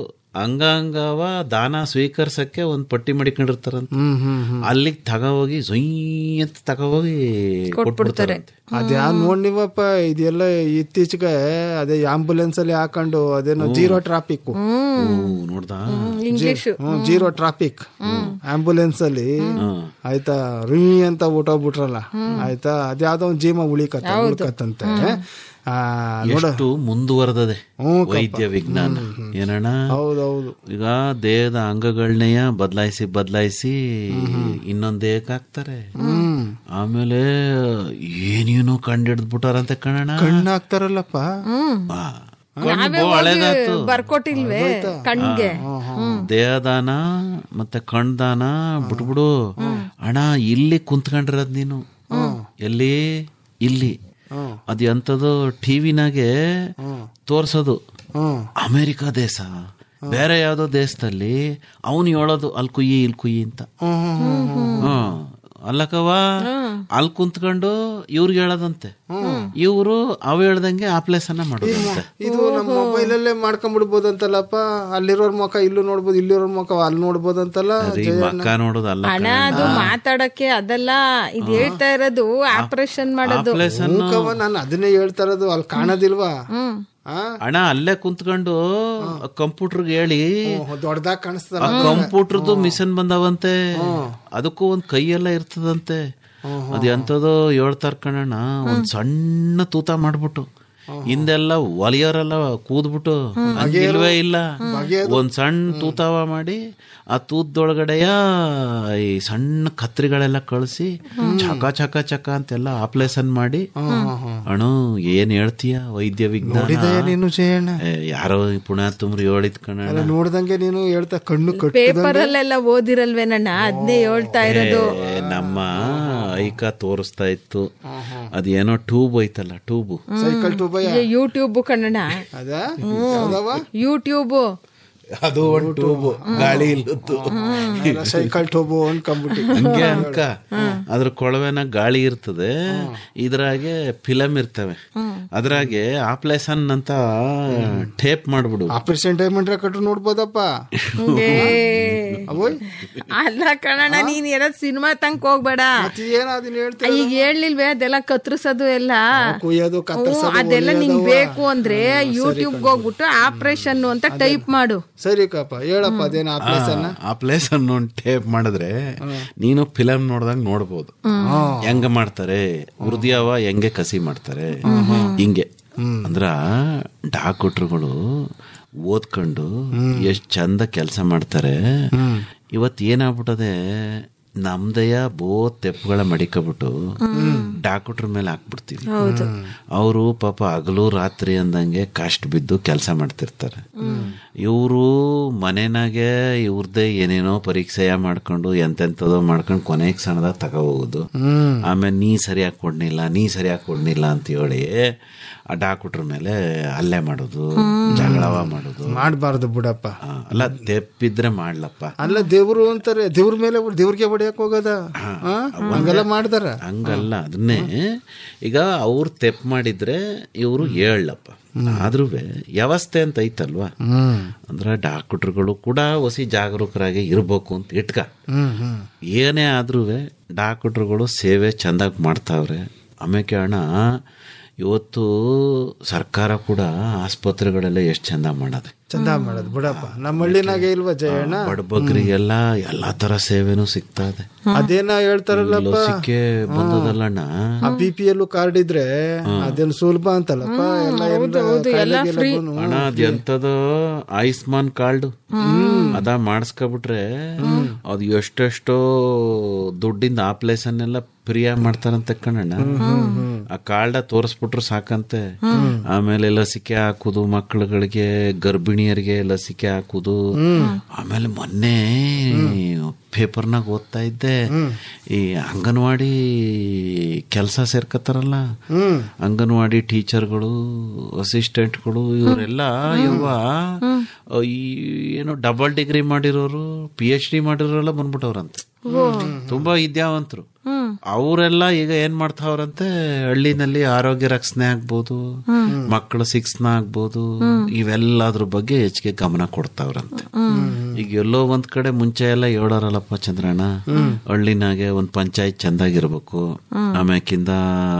ಅಂಗಾಂಗವ ದಾನ ಸ್ವೀಕರಿಸಕ್ಕೆ ಒಂದ್ ಪಟ್ಟಿ ಮಾಡಿಕೊಂಡಿರ್ತಾರಂತ ಅಲ್ಲಿಗೆ ತಗೋಗಿ ಜೊಯ್ ಅಂತ ತಗೋಗಿ ಕೊಟ್ಬಿಡ್ತಾರಂತೆ ಅದ್ಯಾ ನೋಡ್ನಿವಪ್ಪ ಇದೆಲ್ಲ ಇತ್ತೀಚೆಗೆ ಅದೇ ಆಂಬುಲೆನ್ಸ್ ಅಲ್ಲಿ ಹಾಕೊಂಡು ಅದೇನೋ ಜೀರೋ ಟ್ರಾಫಿಕ್ ಓ, ನೋಡ್ದಾ ಇಂಗ್ಲಿಷ್ ಜೀರೋ ಟ್ರಾಫಿಕ್ ಆಂಬುಲೆನ್ಸ್ ಅಲ್ಲಿ ಆಯ್ತಾ ರುಯ್ ಅಂತ ಊಟೋಗ್ಬಿಟ್ರಲ್ಲ ಆಯ್ತಾ ಅದ್ಯಾವ್ದೋ ಒಂದ್ ಜೀವ ಉಳಿಕತ್ತ ಉಳ್ಕತ್ತಂತೆ ಆ, ನೋಡ ಎಷ್ಟು ಮುಂದುವರೆದದೆ ಹ್ಮ್, ಕಪ್ಪ. ವೈದ್ಯ ವಿಜ್ಞಾನ ಏನಣ್ಣ ಹೌದೌದು ಈಗ ದೇಹದ ಅಂಗಗಳನ್ನೆಯ ಬದಲಾಯಿಸಿ ಬದಲಾಯಿಸಿ ಇನ್ನೊಂದ್ ದೇಹಕ್ಕೆ ಹಾಕ್ತಾರೆ ಆಮೇಲೆ ಏನೇನೋ ಕಂಡಿಡ್ದ್ಬಿಟ್ಟಾರಂತೆ ಕಣಣ್ಣ ಕಣ್ಣು ಹಾಕ್ತಾರಲ್ಲಪ್ಪ ಆ, ಕಣ್ಣು ಬಹು ಹಳೇದಾಯ್ತು ಬರ್ಕೊಟ್ಟಿಲ್ವೇ ಕಣ್ಗೆ ದೇಹದಾನ ಮತ್ತೆ ಕಣ್ದಾನ ಬಿಟ್ಬಿಡು ಅಣ್ಣ ಇಲ್ಲಿ ಕುಂತ್ಕೊಂಡಿರೋದ್ ನೀನು ಎಲ್ಲಿ ಇಲ್ಲಿ ಅದು ಎಂತದು ಟಿವಿನಾಗೆ ತೋರ್ಸೋದು ಅಮೆರಿಕ ದೇಶ ಬೇರೆ ಯಾವ್ದೋ ದೇಶದಲ್ಲಿ ಅವನು ಹೇಳೋದು ಅಲ್ಲಿ ಕುಯ್ಯಿ ಇಲ್ಲಿ ಕುಯ್ಯಿ ಅಂತ ಹ್ಮ್ ಅಲ್ಲಕವ ಅಲ್ಲಿ ಕುಂತ್ಕೊಂಡು ಇವ್ರಿಗೆ ಹೇಳೋದಂತೆ ಇವರು ಅವ ಹೇಳ್ದಂಗೆ ಆಪ್ಲೇಸನ್ನ ಮಾಡೋದಂತೆ ಇದು ನಮ್ಮ ಮೊಬೈಲ್ ಅಲ್ಲೇ ಮಾಡ್ಕೊಂಡ್ಬಿಡ್ಬೋದಂತಲ್ಲಪ್ಪ ಅಲ್ಲಿರೋರ್ ಮುಖ ಇಲ್ಲೂ ನೋಡ್ಬೋದು ಇಲ್ಲಿರೋರ್ ಮುಖ ಅಲ್ಲಿ ನೋಡ್ಬೋದಂತಲ್ಲ ಅದೇ ಈ ಮಕ್ಕ ನೋಡೋದಲ್ಲ ಹಣ ಅದು ಮಾತಾಡಕ್ಕೆ ಅದೆಲ್ಲ ಇದ್ ಹೇಳ್ತಾ ಇರೋದು ಆಪರೇಷನ್ ಮಾಡೋದು ಆಪ್ಲೇಸನ್ ಮೂಕವ ನಾನು ಅದನ್ನೇ ಹೇಳ್ತಾ ಇರೋದು ಅಲ್ಲಿ ಕಾಣೋದಿಲ್ವಾ ಆ? ಅಣ್ಣ ಅಲ್ಲೇ ಕುಂತ್ಕೊಂಡು ಕಂಪ್ಯೂಟರ್ಗೆ ಹೇಳಿ ದೊಡ್ಡದಾಗ್ ಕಾಣಿಸ್ತದ ಆ ಕಂಪ್ಯೂಟರ್ದು ಮಿಷನ್ ಬಂದವಂತೆ ಅದಕ್ಕೂ ಒಂದ್ ಕೈ ಎಲ್ಲ ಇರ್ತದಂತೆ ಅದ್ ಎಂತದೋ ಹೇಳ್ತಾರ ಕಣಣ್ಣ ಒಂದ್ ಸಣ್ಣ ತೂತ ಮಾಡ್ಬಿಟ್ಟು ಹಿಂದೆಲ್ಲ ಒಲಿಯೋರೆಲ್ಲ ಕೂದ್ಬಿಟ್ಟು ಹಂಗಿಲ್ವೇ ಇಲ್ಲ ಒಂದ್ ಸಣ್ಣ ತೂತವ ಮಾಡಿ ಆ ತೂತದೊಳಗಡೆಯ ಈ ಸಣ್ಣ ಕತ್ರಿಗಳೆಲ್ಲ ಕಳಿಸಿ ಚಕ ಚಕ ಚಕ ಅಂತೆಲ್ಲ ಆಪ್ಲೇಷನ್ ಮಾಡಿ ಅಣ್ಣ ಏನ್ ಹೇಳ್ತೀಯ ವೈದ್ಯ ವಿಜ್ಞಾನ ನೀನು ಜಯಣ್ಣ ಏ, ಯಾರೋ ಈ ಪುಣ್ಯ ತುಂಬ್ರಿ ಹೇಳಿದ್ ಕಣ ನೋಡ್ದಂಗೆ ನೀನು ಹೇಳ್ತಾ ಕಣ್ಣು ಕಟ್ಟು ಪೇಪರ್ ಅಲ್ಲೆಲ್ಲ ಓದಿರಲ್ವೇನಣ್ಣ ಅದನ್ನೇ ಹೇಳ್ತಾ ಇರೋದು ಏ, ನಮ್ಮ ಐಕ ತೋರಿಸ್ತಾ ಇತ್ತು ಅದೇನೋ ಟ್ಯೂಬ್ ಐತಲ್ಲ ಟ್ಯೂಬ್ ಸೈಕಲ್ ಟೂಬಯ್ಯ ಯೂಟ್ಯೂಬ್ ಕಣ್ಣಣ್ಣ ಅದ ಯಾವ್ದವ ಯೂಟ್ಯೂಬ್ ಅದು ಒಂದು ಟ್ಯೂಬ್ ಗಾಳಿ ಇಲ್ಲದ್ದು ಸೈಕಲ್ ಟೋಬು ಅನ್ಕೊಂಬಿಟ್ಟು ಹಂಗೆ ಅನ್ಕ ಅದ್ರ ಕೊಳವೆನ ಗಾಳಿ ಇರ್ತದೆ ಇದ್ರಾಗೆ ಫಿಲಮ್ ಇರ್ತವೆ ಅದ್ರಾಗೆ ಆಪ್ಲೇಸನ್ ಅಂತ ಟೇಪ್ ಮಾಡ್ಬಿಡು ಆಪರೇಷನ್ ಡೈಮಂಡ್ ಕಟ್ಟು ನೋಡ್ಬೋದಪ್ಪ ಅವೋಯ್ ಅಲ್ಲ ಕಣಣ್ಣ ನೀನ್ ಏನೋ ಸಿನಿಮಾ ತನಕ ಹೋಗ್ಬೇಡ ಏನಾದಿನ ಹೇಳ್ತೀನಿ ಈಗ ಹೇಳಿಲ್ವೇ ಅದೆಲ್ಲ ಕತ್ರಿಸೋದು ಎಲ್ಲ ಕುಯ್ಯೋದು ಹ್ಞೂ, ಕತ್ತರಿಸೋದು ಅದೆಲ್ಲ ನಿಂಗ್ ಹೊಲಿಯೋದವ. ಬೇಕು ಅಂದ್ರೆ ಯೂಟ್ಯೂಬ್ ಹೋಗ್ಬಿಟ್ಟು ಆಪರೇಷನ್ ಅಂತ ಟೈಪ್ ಮಾಡು ಸರಿ ಕಪ್ಪ ಹೇಳಪ್ಪ ಅದೇನ ಆಪರೇಷನ್ ಆ ಪ್ಲೇಸ್ ಅನ್ನು ಟೇಪ್ ಮಾಡಿದ್ರೆ ನೀನು ಫಿಲಮ್ ನೋಡ್ದಂಗ್ ನೋಡ್ಬೋದು ಹೆಂಗ ಮಾಡ್ತಾರೆ ಹೃದಯವ ಹೆಂಗೆ ಕಸಿ ಮಾಡ್ತಾರೆ ಹಿಂಗೆ ಅಂದ್ರ ಡಾಕ್ಟ್ರುಗಳು ಓದ್ಕೊಂಡು ಎಷ್ಟ್ ಚಂದ ಕೆಲಸ ಮಾಡ್ತಾರೆ ಇವತ್ ಏನಾಗ್ಬಿಟ್ಟದೆ ನಮ್ದಯ ಬೋ ತೆಪ್ಪುಗಳ ಮಡಿಕಬಿಟ್ಟು ಡಾಕ್ಟ್ರ ಮೇಲೆ ಹಾಕ್ಬಿಡ್ತೀವಿ ಅವರು ಪಾಪ ಹಗಲು ರಾತ್ರಿ ಅಂದಂಗೆ ಕಷ್ಟ ಬಿದ್ದು ಕೆಲಸ ಮಾಡ್ತಿರ್ತಾರೆ ಇವರು ಮನೆನಾಗೆ ಇವ್ರದ್ದೇ ಏನೇನೋ ಪರೀಕ್ಷೆಯ ಮಾಡ್ಕೊಂಡು ಎಂತೆಂಥದೋ ಮಾಡ್ಕೊಂಡು ಕೊನೆಗೆ ಸಣ್ಣದಾಗ ತಗೋ ಹೋಗೋದು ಆಮೇಲೆ ನೀ ಸರಿಯಾಗಿ ಕೊಡ್ನಿಲ್ಲ ನೀ ಸರಿಯಾಗಿ ಕೊಡ್ನಿಲ್ಲ ಅಂತ ಹೇಳಿ ಆ ಡಾಕ್ಟ್ರ ಮೇಲೆ ಹಲ್ಲೆ ಮಾಡೋದು ಜಗಳವ ಮಾಡೋದು ಮಾಡಬಾರ್ದು ಬಿಡಪ್ಪ ಆ, ಅಲ್ಲ ತೆಪ್ಪಿದ್ರೆ ಮಾಡ್ಲಪ್ಪ ಅಲ್ಲ ದೇವ್ರು ಅಂತಾರೆ ದೇವ್ರ ಮೇಲೆ ದೇವ್ರಿಗೆ ಬಡಿಯಕ್ ಹೋಗೋದ ಆ? ಹಂಗೆಲ್ಲ ಮಾಡ್ದಾರ ಹಂಗಲ್ಲ ಅದನ್ನೇ ಈಗ ಅವ್ರು ತೆಪ್ ಮಾಡಿದ್ರೆ ಇವರು ಹೇಳಪ್ಪ ಆದ್ರೂ ವ್ಯವಸ್ಥೆ ಅಂತ ಐತಲ್ವಾ ಅಂದ್ರೆ ಡಾಕ್ಟ್ರುಗಳು ಕೂಡ ಹೊಸಿ ಜಾಗರೂಕರಾಗಿ ಇರ್ಬೇಕು ಅಂತ ಇಟ್ಕ ಏನೇ ಆದ್ರೂ ಡಾಕ್ಟ್ರುಗಳು ಸೇವೆ ಚಂದಾಗಿ ಮಾಡ್ತಾವ್ರೆ ಆಮೇಲೆ ಅಣ್ಣ ಇವತ್ತು ಸರ್ಕಾರ ಕೂಡ ಆಸ್ಪತ್ರೆಗಳೆಲ್ಲ ಎಷ್ಟು ಚಂದ ಮಾಡದೆ ಚಂದ ಮಾಡೋದು ಬಿಡಪ್ಪ ನಮ್ಮ ಹಳ್ಳಿನಾಗೆ ಇಲ್ವಾ ಜಯಣ್ಣ ಬಡಬಗ್ರಿಗೆಲ್ಲ ಎಲ್ಲಾ ತರ ಸೇವೆನೂ ಸಿಗ್ತಾ ಇದೆ ಅದೇನ ಹೇಳ್ತಾರಲ್ಲಪ್ಪ ಲಸಿಕೆ ಬಂದದಲ್ಲಣ್ಣ ಆ ಬಿ ಪಿ ಎಲ್ಲು ಕಾರ್ಡ್ ಇದ್ರೆ ಅದೇನು ಸುಲಭ ಅಂತಲ್ಲಪ್ಪ ಎಲ್ಲ ಏನ್ರ ಕಾಯಿಲೆಗೆಲ್ಲ ಬಂದು- ಅಣ್ಣ ಅದ್ ಎಂತದೋ ಆಯುಷ್ಮಾನ್ ಕಾರ್ಡ್ ಅದ ಮಾಡಿಸ್ಕೊಬಿಟ್ರೆ ಅದು ಎಷ್ಟೆಷ್ಟೋ ದುಡ್ಡಿಂದ ಆಪ್ಲೇಸನ್ ಎಲ್ಲ ಫ್ರೀಯಾಗಿ ಮಾಡ್ತಾರಂತೆ ಕಣಣ್ಣ ಆ ಕಾರ್ಡ ತೋರಿಸ್ಬಿಟ್ರು ಸಾಕಂತೆ ಆಮೇಲೆ ಲಸಿಕೆ ಹಾಕುದು ಮಕ್ಕಳುಗಳಿಗೆ ಗರ್ಭಿಣಿಯರಿಗೆ ಲಸಿಕೆ ಹಾಕುದು ಆಮೇಲೆ ಮೊನ್ನೆ ಪೇಪರ್ನಾಗ ಓದ್ತಾ ಇದ್ದೆ ಈ ಅಂಗನವಾಡಿ ಕೆಲಸ ಸೇರ್ಕತ್ತಾರಲ್ಲ ಅಂಗನವಾಡಿ ಟೀಚರ್ಗಳು ಅಸಿಸ್ಟೆಂಟ್ಗಳು ಇವರೆಲ್ಲ ಇವ ಈ ಏನೋ ಡಬಲ್ ಡಿಗ್ರಿ ಮಾಡಿರೋರು ಪಿ ಎಚ್ ಡಿ ಮಾಡಿರೋರೆಲ್ಲ ಬಂದ್ಬಿಟ್ಟವ್ರಂತೆ ತುಂಬಾ ವಿದ್ಯಾವಂತರು ಅವರೆಲ್ಲ ಈಗ ಏನ್ ಮಾಡ್ತಾವ್ರಂತೆ ಹಳ್ಳಿನಲ್ಲಿ ಆರೋಗ್ಯ ರಕ್ಷಣೆ ಆಗ್ಬೋದು ಮಕ್ಕಳ ಶಿಕ್ಷಣ ಆಗ್ಬೋದು ಇವೆಲ್ಲದ್ರ ಬಗ್ಗೆ ಹೆಚ್ಚಿಗೆ ಗಮನ ಕೊಡ್ತಾವ್ರಂತೆ ಈಗ ಎಲ್ಲೋ ಒಂದ್ ಕಡೆ ಮುಂಚೆ ಎಲ್ಲ ಹೇಳೋರಲ್ಲಪ್ಪ ಚಂದ್ರಣ್ಣ ಹಳ್ಳಿನಾಗೆ ಒಂದ್ ಪಂಚಾಯತ್ ಚಂದಾಗಿರ್ಬೇಕು ಆಮ್ಯಾಕಿಂದ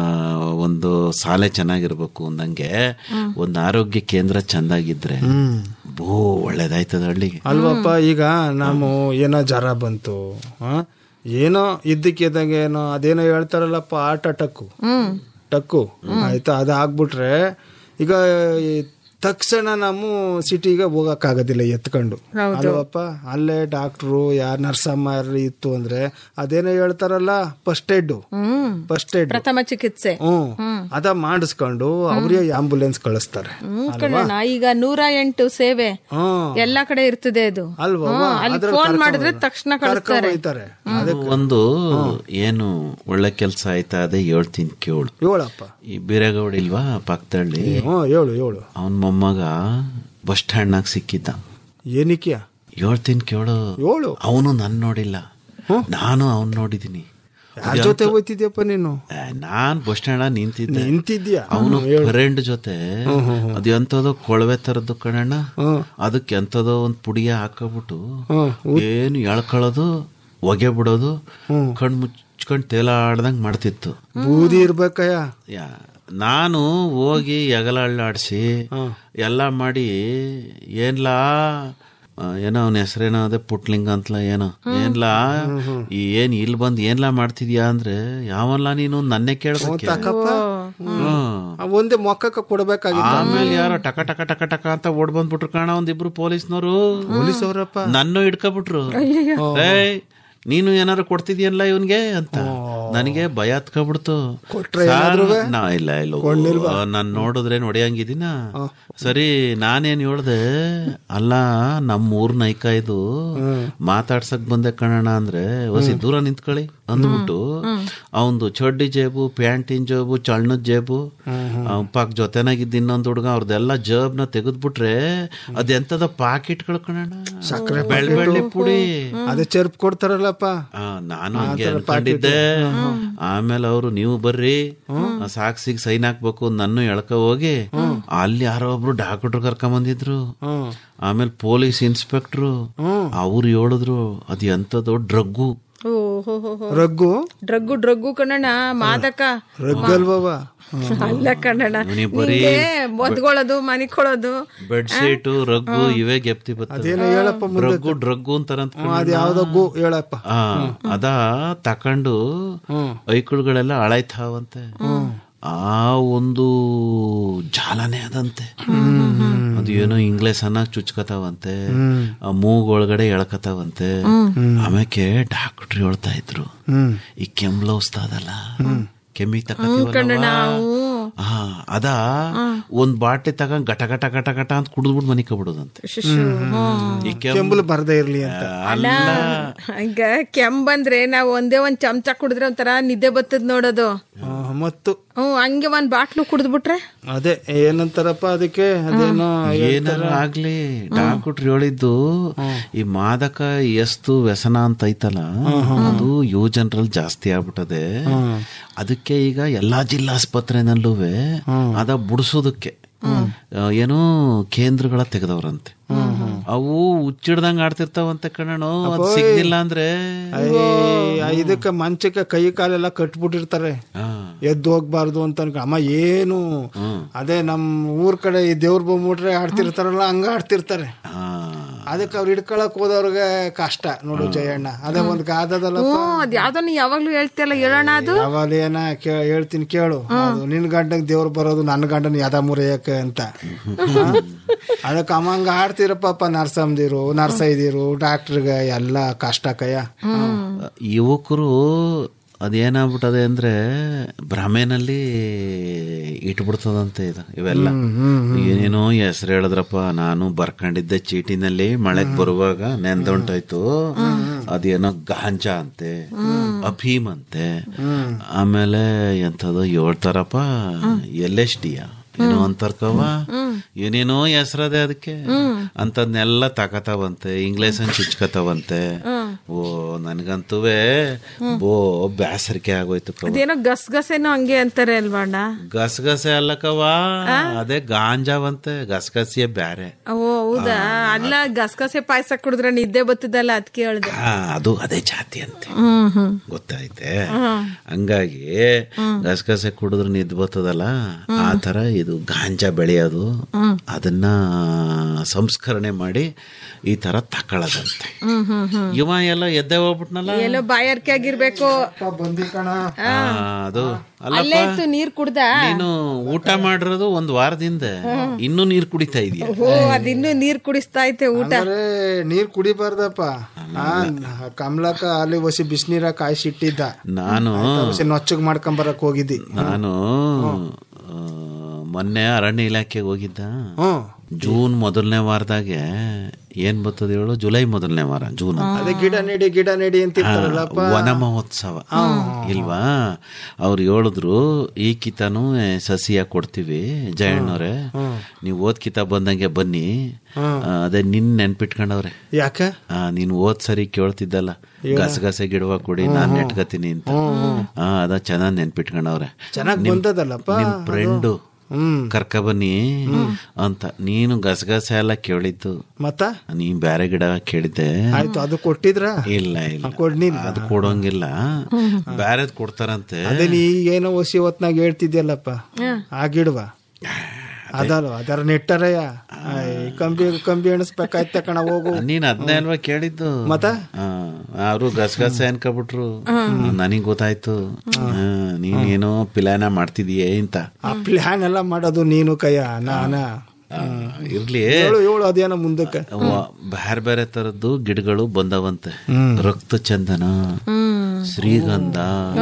ಒಂದು ಶಾಲೆ ಚೆನ್ನಾಗಿರ್ಬೇಕು ಅಂದಂಗೆ ಒಂದ್ ಆರೋಗ್ಯ ಕೇಂದ್ರ ಚಂದಾಗಿದ್ರೆ ಬೋ ಒಳ್ಳೇದಾಯ್ತದ ಹಳ್ಳಿಗೆ ಅಲ್ವಪ್ಪ ಈಗ ನಾವು ಏನೋ ಜ್ವರ ಬಂತು ಆ? ಏನೋ ಇದ್ದಕ್ಕಿದ್ದಂಗೆ ಏನೋ ಅದೇನೋ ಹೇಳ್ತಾರಲ್ಲಪ್ಪ ಆಟ ಟಕ್ಕು ಟಕ್ಕು ಆಯ್ತಾ ಅದು ಆಗ್ಬಿಟ್ರೆ ಈಗ ಈ ತಕ್ಷಣ ನಾವು ಸಿಟಿಗೆ ಹೋಗಕ್ಕಾಗೋದಿಲ್ಲ ಎತ್ಕೊಂಡು ಅಲ್ವಪ್ಪ ಅಲ್ಲೇ ಡಾಕ್ಟ್ರು ಯಾರು ನರ್ಸಮ್ಮ ಯಾರು ಇತ್ತು ಅಂದ್ರೆ ಅದೇನೋ ಹೇಳ್ತಾರಲ್ಲ ಫಸ್ಟ್ ಏಡ್ ಫಸ್ಟ್ ಏಡ್ ಪ್ರಥಮ ಚಿಕಿತ್ಸೆ ಹ್ಮ್ ಅದ ಮಾಡಿಸ್ಕೊಂಡು ಅವ್ರಿಗೆ ಆಂಬುಲೆನ್ಸ್ ಕಳಿಸ್ತಾರೆ ಹ್ಮ್ ಕಣಣ್ಣ ಈಗ ನೂರ ಎಂಟು ಸೇವೆ ಹ್ಮ್ ಎಲ್ಲಾ ಕಡೆ ಇರ್ತದೆ ಅದು ಅಲ್ವಾ ಹ್ಮ್, ಅಲ್ಲಿ ಫೋನ್ ಮಾಡಿದ್ರೆ ತಕ್ಷಣ ಕಳಿಸ್ತಾರೆ ಹೋಯ್ತಾರೆ ಒಂದು ಏನು ಒಳ್ಳೆ ಕೆಲಸ ಆಯ್ತಾ ಅದೇ ಹೇಳ್ತೀನಿ ಕೇಳು ಹೇಳಪ್ಪ ಈ ಬೀರೇಗೌಡ ಇಲ್ವಾ ಪಕ್ಕದಳ್ಳಿ ಹ್ಮ್ ಹೇಳು ಹೇಳು ಅವನ್ ಮೊಮ್ಮಗ ಬಸ್ ಸ್ಟ್ಯಾಂಡ್ನಾಗ ಸಿಕ್ಕಿದ್ದ ಏನಕ್ಕೆ ಹೇಳ್ತೀನಿ ಕೇಳು ಹೇಳು ಅವನು ನನ್ ನೋಡಿಲ್ಲ ನಾನು ಅವನ್ ನೋಡಿದೀನಿ ಯಾರ ಜೊತೆ ಹೋಯ್ತಿದ್ಯಪ್ಪ ನೀನು ಏ, ನಾನ್ ಬಸ್ ಸ್ಟ್ಯಾಂಡ್ ನಿಂತಿದ್ದೆ ನಿಂತಿದ್ಯಾ ಅವನು ಫ್ರೆಂಡ್ ಜೊತೆ ಅದು ಎಂತದೋ ಕೊಳವೆ ತರದ್ದು ಕಣಣ್ಣ ಅದಕ್ಕೆ ಎಂತದೋ ಒಂದ್ ಪುಡಿಯ ಹಾಕಬಿಟ್ಟು ಏನು ಎಳ್ಕೊಳ್ಳೋದು ಹೊಗೆ ಬಿಡೋದು ಕಣ್ ಮುಚ್ಕೊಂಡ್ ತೇಲಾಡ್ದಂಗ್ ಮಾಡ್ತಿತ್ತು ಬೂದಿ ಇರ್ಬೇಕಯ್ಯ ಯಾ ನಾನು ಹೋಗಿ ಎಗಲಾಡ್ಲಾಡ್ಸಿ ಎಲ್ಲ ಮಾಡಿ ಏನ್ಲಾ ಆ, ಏನೋ ಅವನ ಹೆಸರೇನೋ ಅದೇ ಪುಟ್ಲಿಂಗ ಅಂತಲ ಏನೋ ಏನ್ಲಾ ಈ ಏನ್ ಇಲ್ಲಿ ಬಂದ್ ಏನ್ಲಾ ಮಾಡ್ತಿದ್ಯಾ ಅಂದ್ರೆ ಯಾವಲ್ಲ ನೀನು ನನ್ನೇ ಕೇಳ್ಬೇಕು ತಕಪ್ಪ ಹ್ಮ್. ಆ ಒಂದೇ ಮೊಕ್ಕಕ್ಕ ಕೊಡ್ಬೇಕಾಗಿತ್ತು ಆಮೇಲೆ ಯಾರೋ ಟಕ ಟಕ ಟಕ ಟಕ ಅಂತ ಓಡ್ ಬಂದ್ಬಿಟ್ರು ಕಾಣ ಒಂದಿಬ್ರು ಪೊಲೀಸ್ನವರು ಪೊಲೀಸ್ ಅವರಪ್ಪ ನನ್ನ ಹಿಡ್ಕೊಬಿಟ್ರು ಏಯ್ ನೀನು ಏನಾರು ಕೊಡ್ತಿದ್ಯಲ್ಲ ಇವನ್ಗೆ ಅಂತ ನನಗೆ ಭಯ ಹತ್ಕೊಬಿಡ್ತು ಸಾರ್, ನಾ ಇಲ್ಲ ಇಲ್ಲ ನಾನ್ ನೋಡಿದ್ರೆ ನೋಡಿಯಂಗಿದ್ದೀನ ಸರಿ ನಾನೇನ್ ಹೇಳ್ದೆ ಅಲ್ಲ ನಮ್ಮ ಊರ್ ನೈಕ ಇದು ಮಾತಾಡ್ಸಕ್ ಬಂದೆ ಕಣಣ ಅಂದ್ರೆ ಹೊಸಿ ದೂರ ನಿಂತ್ಕೊಳ್ಳಿ ಅಂದ್ಬಿಟ್ಟು ಅವಂದು ಚಡ್ಡಿ ಜೇಬು ಪ್ಯಾಂಟಿನ ಜೇಬು ಚಣ್ಣದ ಜೇಬು ಅವ್ನ್ ಪಾಕ್ ಜೊತೆನಾಗಿದ್ದ ಇನ್ನೊಂದು ಹುಡುಗ ಅವ್ರದ್ದೆಲ್ಲ ಜೇಬ್ನ ತೆಗೆದ್ಬಿಟ್ರೆ ಅದೆಂತದ ಪಾಕೆಟ್ಗಳು ಕಣಣ್ಣ ಸಕ್ಕರೆ ಬೆಳ್ಳ ಬೆಳ್ಳಿ ಪುಡಿ ಅದೇ ಚೆರ್ಪ್ ಕೊಡ್ತಾರಲ್ಲಪ್ಪ ಆ, ನಾನು ಹಂಗೆ ಅನ್ಕೊಂಡಿದ್ದೆ ಆಮೇಲೆ ಅವರು ನೀವು ಬರ್ರಿ ಸಾಕ್ಷಿಗೆ ಸೈನ್ ಹಾಕ್ಬೇಕು ನನ್ನ ಎಳ್ಕ ಹೋಗಿ ಅಲ್ಲಿ ಯಾರೋ ಒಬ್ರು ಡಾಕ್ಟರ್ ಕರ್ಕೊಂಡ್ ಬಂದಿದ್ರು ಆಮೇಲೆ ಪೊಲೀಸ್ ಇನ್ಸ್ಪೆಕ್ಟ್ರು ಅವ್ರು ಹೇಳಿದ್ರು ಅದ್ ಎಂತದೋ ಡ್ರಗ್ಗು ಓಹೋ ರಗ್ಗು ಡ್ರಗ್ಗು ಡ್ರಗ್ಗು ಕಣಣ್ಣ ಮಾದಕ ರಗ್ಗಲ್ವವ ಅಲ್ಲ ಕಣಣ್ಣ ನೀವ್ ಬರೀ ನಿಂಗೆ ಮದ್ಕೊಳ್ಳೋದು ಮನಿಕೊಳ್ಳೋದು ಬೆಡ್ ಶೀಟು ರಗ್ಗು ಇವೇ ಗೆಪ್ತಿ ಅದೇನೋ ಹೇಳಪ್ಪ ಬರ್ತದೆ ಡ್ರಗ್ಗು ಡ್ರಗ್ಗು ಅಂತಾರ ಅದ್ ಯಾವ್ದೋ ಗು ಹೇಳಪ್ಪ ಆ ಅದ ತಕೊಂಡು ಐಕುಳುಗಳೆಲ್ಲ ಅಳಾಯ್ತಾವಂತೆ ಆ ಒಂದು ಜಾಲನೆ ಅದಂತೆ ಅದು ಏನೋ ಇಂಗ್ಲೇಸ್ ಅನ್ನ ಚುಚ್ಕತಾವಂತೆ ಆ ಮೂಗೊಳಗಡೆ ಎಳ್ಕತಾವಂತೆ ಆಮೇಲೆ ಡಾಕ್ಟ್ರ್ ಹೇಳ್ತಾ ಇದ್ರು ಈ ಕೆಮ್ಲ ಉಸ್ತಾದಲ್ಲ ಕೆಮ್ಮಿ ತಕತೀವಲ್ಲ ಹಾ ಅದ ಒಂದ್ ಬಾಟ್ಲಿ ತಗೊಂಡ್ ಗಟ ಗಟ ಗಟ ಗಟ ಅಂತ ಕುಡಿದ್ಬಿಟ್ಟು ಮನಿ ಕಬಿಡೋದಂತೆ ಈ ಕೆಮ್ಮು ಕೆಂಬಲ್ ಬರ್ದೇ ಇರ್ಲಿ ಅಂತ ಅಲ್ಲ ಈಗ ಕೆಮ್ ಬಂದ್ರೆ ನಾವ್ ಒಂದೇ ಒಂದ್ ಚಮಚ ಕುಡಿದ್ರೆ ಒಂಥರ ನಿದ್ದೆ ಬರ್ತದ ನೋಡೋದು ಆ, ಮತ್ತು ಹ್ಮ್ ಹಂಗೆ ಒಂದ್ ಬಾಟ್ಲು ಕುಡಿದ್ಬಿಟ್ರೆ ಅದೇ ಏನಂತಾರಪ್ಪ ಅದಕ್ಕೆ ಅದೇನೋ ಏನಾರ ಆಗ್ಲಿ ಡಾಕ್ಟ್ರು ಹೇಳಿದ್ದು ಈ ಮಾದಕ ಎಸ್ತು ವ್ಯಸನ ಅಂತ ಐತಲ್ಲ ಅದು ಯುವ ಜನರಲ್ಲಿ ಜಾಸ್ತಿ ಆಗ್ಬಿಟ್ಟದೆ ಅದಕ್ಕೆ ಈಗ ಎಲ್ಲಾ ಜಿಲ್ಲಾ ಆಸ್ಪತ್ರೆನಲ್ಲೂ ಅದ ಬುಡ್ಸೋದಕ್ಕೆ ಆ, ಏನೋ ಕೇಂದ್ರಗಳ ತೆಗೆದವ್ರಂತೆ ಅವು ಹುಚ್ಚಿಡ್ದಂಗ್ ಆಡ್ತಿರ್ತಾವಂತೆ ಕಣೋ ಅದ್ ಸಿಗ್ಲಿಲ್ಲ ಅಂದ್ರೆ ಅಯ್ಯ, ಇದಕ್ಕೆ ಮಂಚಕ್ಕೆ ಕೈ ಕಾಲೆಲ್ಲ ಕಟ್ಬಿಟ್ಟಿರ್ತಾರೆ ಎದ್ದು ಹೋಗ್ಬಾರ್ದು ಅಂತ ಅನ್ಕೊ ಅಮ್ಮ ಏನು ಅದೇ ನಮ್ ಊರ್ ಕಡೆ ಈ ದೇವ್ರ ಬಂದ್ಬಿಟ್ರೆ ಆಡ್ತಿರ್ತಾರಲ್ಲ ಹಂಗ ಆಡ್ತಿರ್ತಾರೆ ಅದಕ್ಕೆ ಅವ್ರು ಹಿಡ್ಕೊಳಕ್ ಹೋದವ್ರಿಗೆ ಕಷ್ಟ ನೋಡು ಜಯಣ್ಣ ಅದೇ ಒಂದ್ ಗಾದದಲ್ಲಪ್ಪ ಹ್ಮ್ ಅದ್ ಯಾವ್ದೋ ನೀ ಯಾವಾಗ್ಲೂ ಹೇಳ್ತಿಯಲ್ಲ ಹೇಳೋಣ ಅದು ಯಾವಾಗ ಏನ ಕೇ- ಹೇಳ್ತೀನಿ ಕೇಳು ಅದು ನಿನ್ ಗಂಡಂಗ್ ದೇವ್ರು ಬರೋದು ನನ್ನ ಗಂಡನ ಯದ ಮುರಿಯಕ್ಕೆ ಅಂತ ಅದಕ್ಕೆ ಅಮ್ಮಂಗ ಆಡ್ತಿರಪ್ಪ ನರ್ಸಮ್ದಿರು ನರ್ಸೈದಿರು ಡಾಕ್ಟ್ರಿಗೆ ಎಲ್ಲ ಕಷ್ಟ ಕಯ್ಯ ಯುವಕರು ಅದೇನಾಗ್ಬಿಟ್ಟದೆ ಅಂದ್ರೆ ಭ್ರಮೆನಲ್ಲಿ ಇಟ್ಬಿಡ್ತದಂತೆ ಇದು ಇವೆಲ್ಲ ಏನೇನೋ ಹೆಸರು ಹೇಳಿದ್ರಪ್ಪ ನಾನು ಬರ್ಕೊಂಡಿದ್ದೆ ಚೀಟಿನಲ್ಲಿ ಮಳೆಗ್ ಬರುವಾಗ ನೆಂದೊಂಟಾಯ್ತು ಅದೇನೋ ಗಾಂಜಾ ಅಂತೆ ಅಫೀಮ್ ಅಂತೆ ಆಮೇಲೆ ಎಂಥದೋ ಹೇಳ್ತಾರಪ್ಪ ಎಲ್ ಎಸ್ ಡಿಯ ಏನೋ ಅಂತರ್ಕವ ಏನೇನೋ ಹೆಸರದೆ ಅದಕ್ಕೆ ಅಂತದ್ನೆಲ್ಲ ತಕತಾವಂತೆ ಇಂಗ್ಲೇಷ್ ಅಂತ ಚುಚ್ಕತಾವಂತೆ ಓ ನನ್ಗಂತೂವೇ ಬೋ ಬ್ಯಾಸರಿಕೆ ಆಗೋಯ್ತು ಕವ ಅದೇನೋ ಗಸ್ ಗಸೇನೋ ಹಂಗೆ ಅಂತಾರೆ ಅಲ್ವಾ ಅಣ್ಣ ಗಸಗಸೆ ಅಲ್ಲಕವ ಅದೇ ಗಾಂಜಾವಂತೆ ಗಸಗಸಿಯೇ ಬ್ಯಾರೆ ಓ ಹೌದಾ ಅಲ್ಲ ಗಸಗಸೆ ಪಾಯಸ ಕುಡಿದ್ರೆ ನಿದ್ದೆ ಬರ್ತದಲ್ಲ ಅದಕ್ಕೆ ಹೇಳ್ದೆ ಹಾ ಅದು ಅದೇ ಜಾತಿ ಅಂತೆ ಹ್ಮ್ ಹ್ಮ್ ಗೊತ್ತಾಯ್ತೆ ಹಂಗಾಗಿ ಗಸಗಸೆ ಕುಡಿದ್ರೆ ನಿದ್ದು ಬರ್ತದಲ್ಲ ಆ ತರ ಇದು ಗಾಂಜಾ ಬೆಳೆಯೋದು ಅದನ್ನ ಸಂಸ್ಕರಣೆ ಮಾಡಿ ಈ ತರ ತಕೊಳ್ಳೋದಂತೆ ಹ್ಮ್ ಹ್ಮ್ ಹ್ಮ್ ಇವ ಎಲ್ಲ ಎದ್ದೆ ಹೋಗ್ಬಿಟ್ನಲ್ಲ ಎಲ್ಲೋ ಬಾಯಾರಿಕೆ ಆಗಿರ್ಬೇಕು ಬಂದಿ ಕಣ ಆ, ಅದು ಅಲ್ಲೇ ಅಲ್ಲಪ್ಪ ಇತ್ತು ನೀರ್ ಕುಡ್ದ ನೀನು ಊಟ ಮಾಡಿರೋದು ಒಂದ್ ವಾರದಿಂದ ಇನ್ನೂ ನೀರ್ ಕುಡಿತಾ ಇದೀಯ ಓ ಅದಿನ್ನೂ ನೀರ್ ಕುಡಿಸ್ತಾ ಐತೆ ಊಟ ಅಂದ್ರೆ ನೀರ್ ಕುಡಿಬಾರ್ದಪ್ಪ ಆ, ಕಮಲಕ್ಕ ಅಲ್ಲಿ ಒಸಿ ಬಿಸಿನೀರ ಕಾಯಿಸಿಟ್ಟಿದ್ದ ನಾನು ಒಸಿ ನೊಚ್ಚಗ್ ಮಾಡ್ಕೊಂಬರಕ್ ಹೋಗಿದ್ದಿ ನಾನು ಆ, ಮೊನ್ನೆ ಅರಣ್ಯ ಇಲಾಖೆಗೆ ಹೋಗಿದ್ದ ಹ್ಮ್ ಜೂನ್ ಮೊದಲನೇ ವಾರದಾಗೆ ಏನ್ ಬರ್ತದೆ ಹೇಳು ಜುಲೈ ಮೊದಲನೇ ವಾರ ಜೂನ್ ಅಂತ. ಅದೇ ಗಿಡ ನೆಡಿ ಗಿಡ ನೆಡಿ ಅಂತಿರ್ತಾರಲ್ಲಪ್ಪ ವನ ಮಹೋತ್ಸವ ಇಲ್ವಾ ಅವ್ರು ಹೇಳಿದ್ರು ಈ ಕಿತಾನು ಸಸಿಯ ಕೊಡ್ತೀವಿ ಜಯಣ್ಣವ್ರೆ ನೀವು ಓದ್ ಕಿತ ಬಂದಂಗೆ ಬನ್ನಿ ಆ, ಅದೇ ನಿನ್ ನೆನ್ಪಿಟ್ಕೊಂಡವ್ರೆ ಯಾಕ ಆ, ನೀನ್ ಓದ್ ಸರಿ ಕೇಳ್ತಿದ್ದಲ್ಲ ಗಸಗಸೆ ಗಿಡವ ಕೊಡಿ ನಾನ್ ನೆಟ್ಕತೀನಿ ಅಂತ ಆ, ಅದ ಚೆನ್ನಾಗ್ ನೆನ್ಪಿಟ್ಕೊಂಡವ್ರೆ ಚೆನ್ನಾಗ್ ನಿಮ್- ಬಂದದಲ್ಲಪ್ಪ ನಿಮ್ ಫ್ರೆಂಡು ಹ್ಮ್ ಕರ್ಕ ಬನ್ನಿ ಅಂತ ನೀನು ಗಸಗಸೆ ಎಲ್ಲ ಕೇಳಿದ್ದು ಮತ್ತ ನೀ ಬ್ಯಾರೆ ಗಿಡ ಕೇಳಿದ್ದೆ ಆಯ್ತು ಅದು ಕೊಟ್ಟಿದ್ರ ಇಲ್ಲ ಇಲ್ಲ ಕೊಡ್ನಿಲ್ಲ ಅದು ಕೊಡೋಂಗಿಲ್ಲ ಬ್ಯಾರೆದ್ ಕೊಡ್ತಾರಂತೆ ಅದೇ ನೀ ಏನೋ ಒಸಿ ಹೊತ್ನಾಗ ಹೇಳ್ತಿದ್ಯಲ್ಲಪ್ಪ ಆ ಗಿಡವ ಅದಲ್ವ ಅದರ ನೆಟ್ಟರಯ್ಯ ಆಯ್, ಕಂಬಿ ಕಂಬಿ ಎಣಿಸ್ಬೇಕಾಯ್ತ ಕಣ ಹೋಗು ನೀನ್ ಅದನ್ನೇ ಅಲ್ವಾ ಕೇಳಿದ್ದು ಮತ್ತ ಅವರು ಗಸಗಸೆ ಅನ್ಕೊಬಿಟ್ರು ನನಗ್ ಗೊತ್ತಾಯ್ತು ಆ, ನೀನೇನೋ ಪಿಲಾನ ಮಾಡ್ತಿದೀಯೇ ಅಂತ ಆ ಪ್ಲಾನ್ ಎಲ್ಲ ಮಾಡೋದು ನೀನು ಕಯ್ಯ ನಾನ ಆ, ಇರ್ಲಿ ಹೇಳು ಹೇಳು ಅದೇನೋ ಮುಂದಕ್ಕೆ ವ- ಬ್ಯಾರೆ ಬೇರೆ ತರದ್ದು ಗಿಡಗಳು ಬಂದವಂತೆ ರಕ್ತ ಚಂದನ ಶ್ರೀಗಂಧ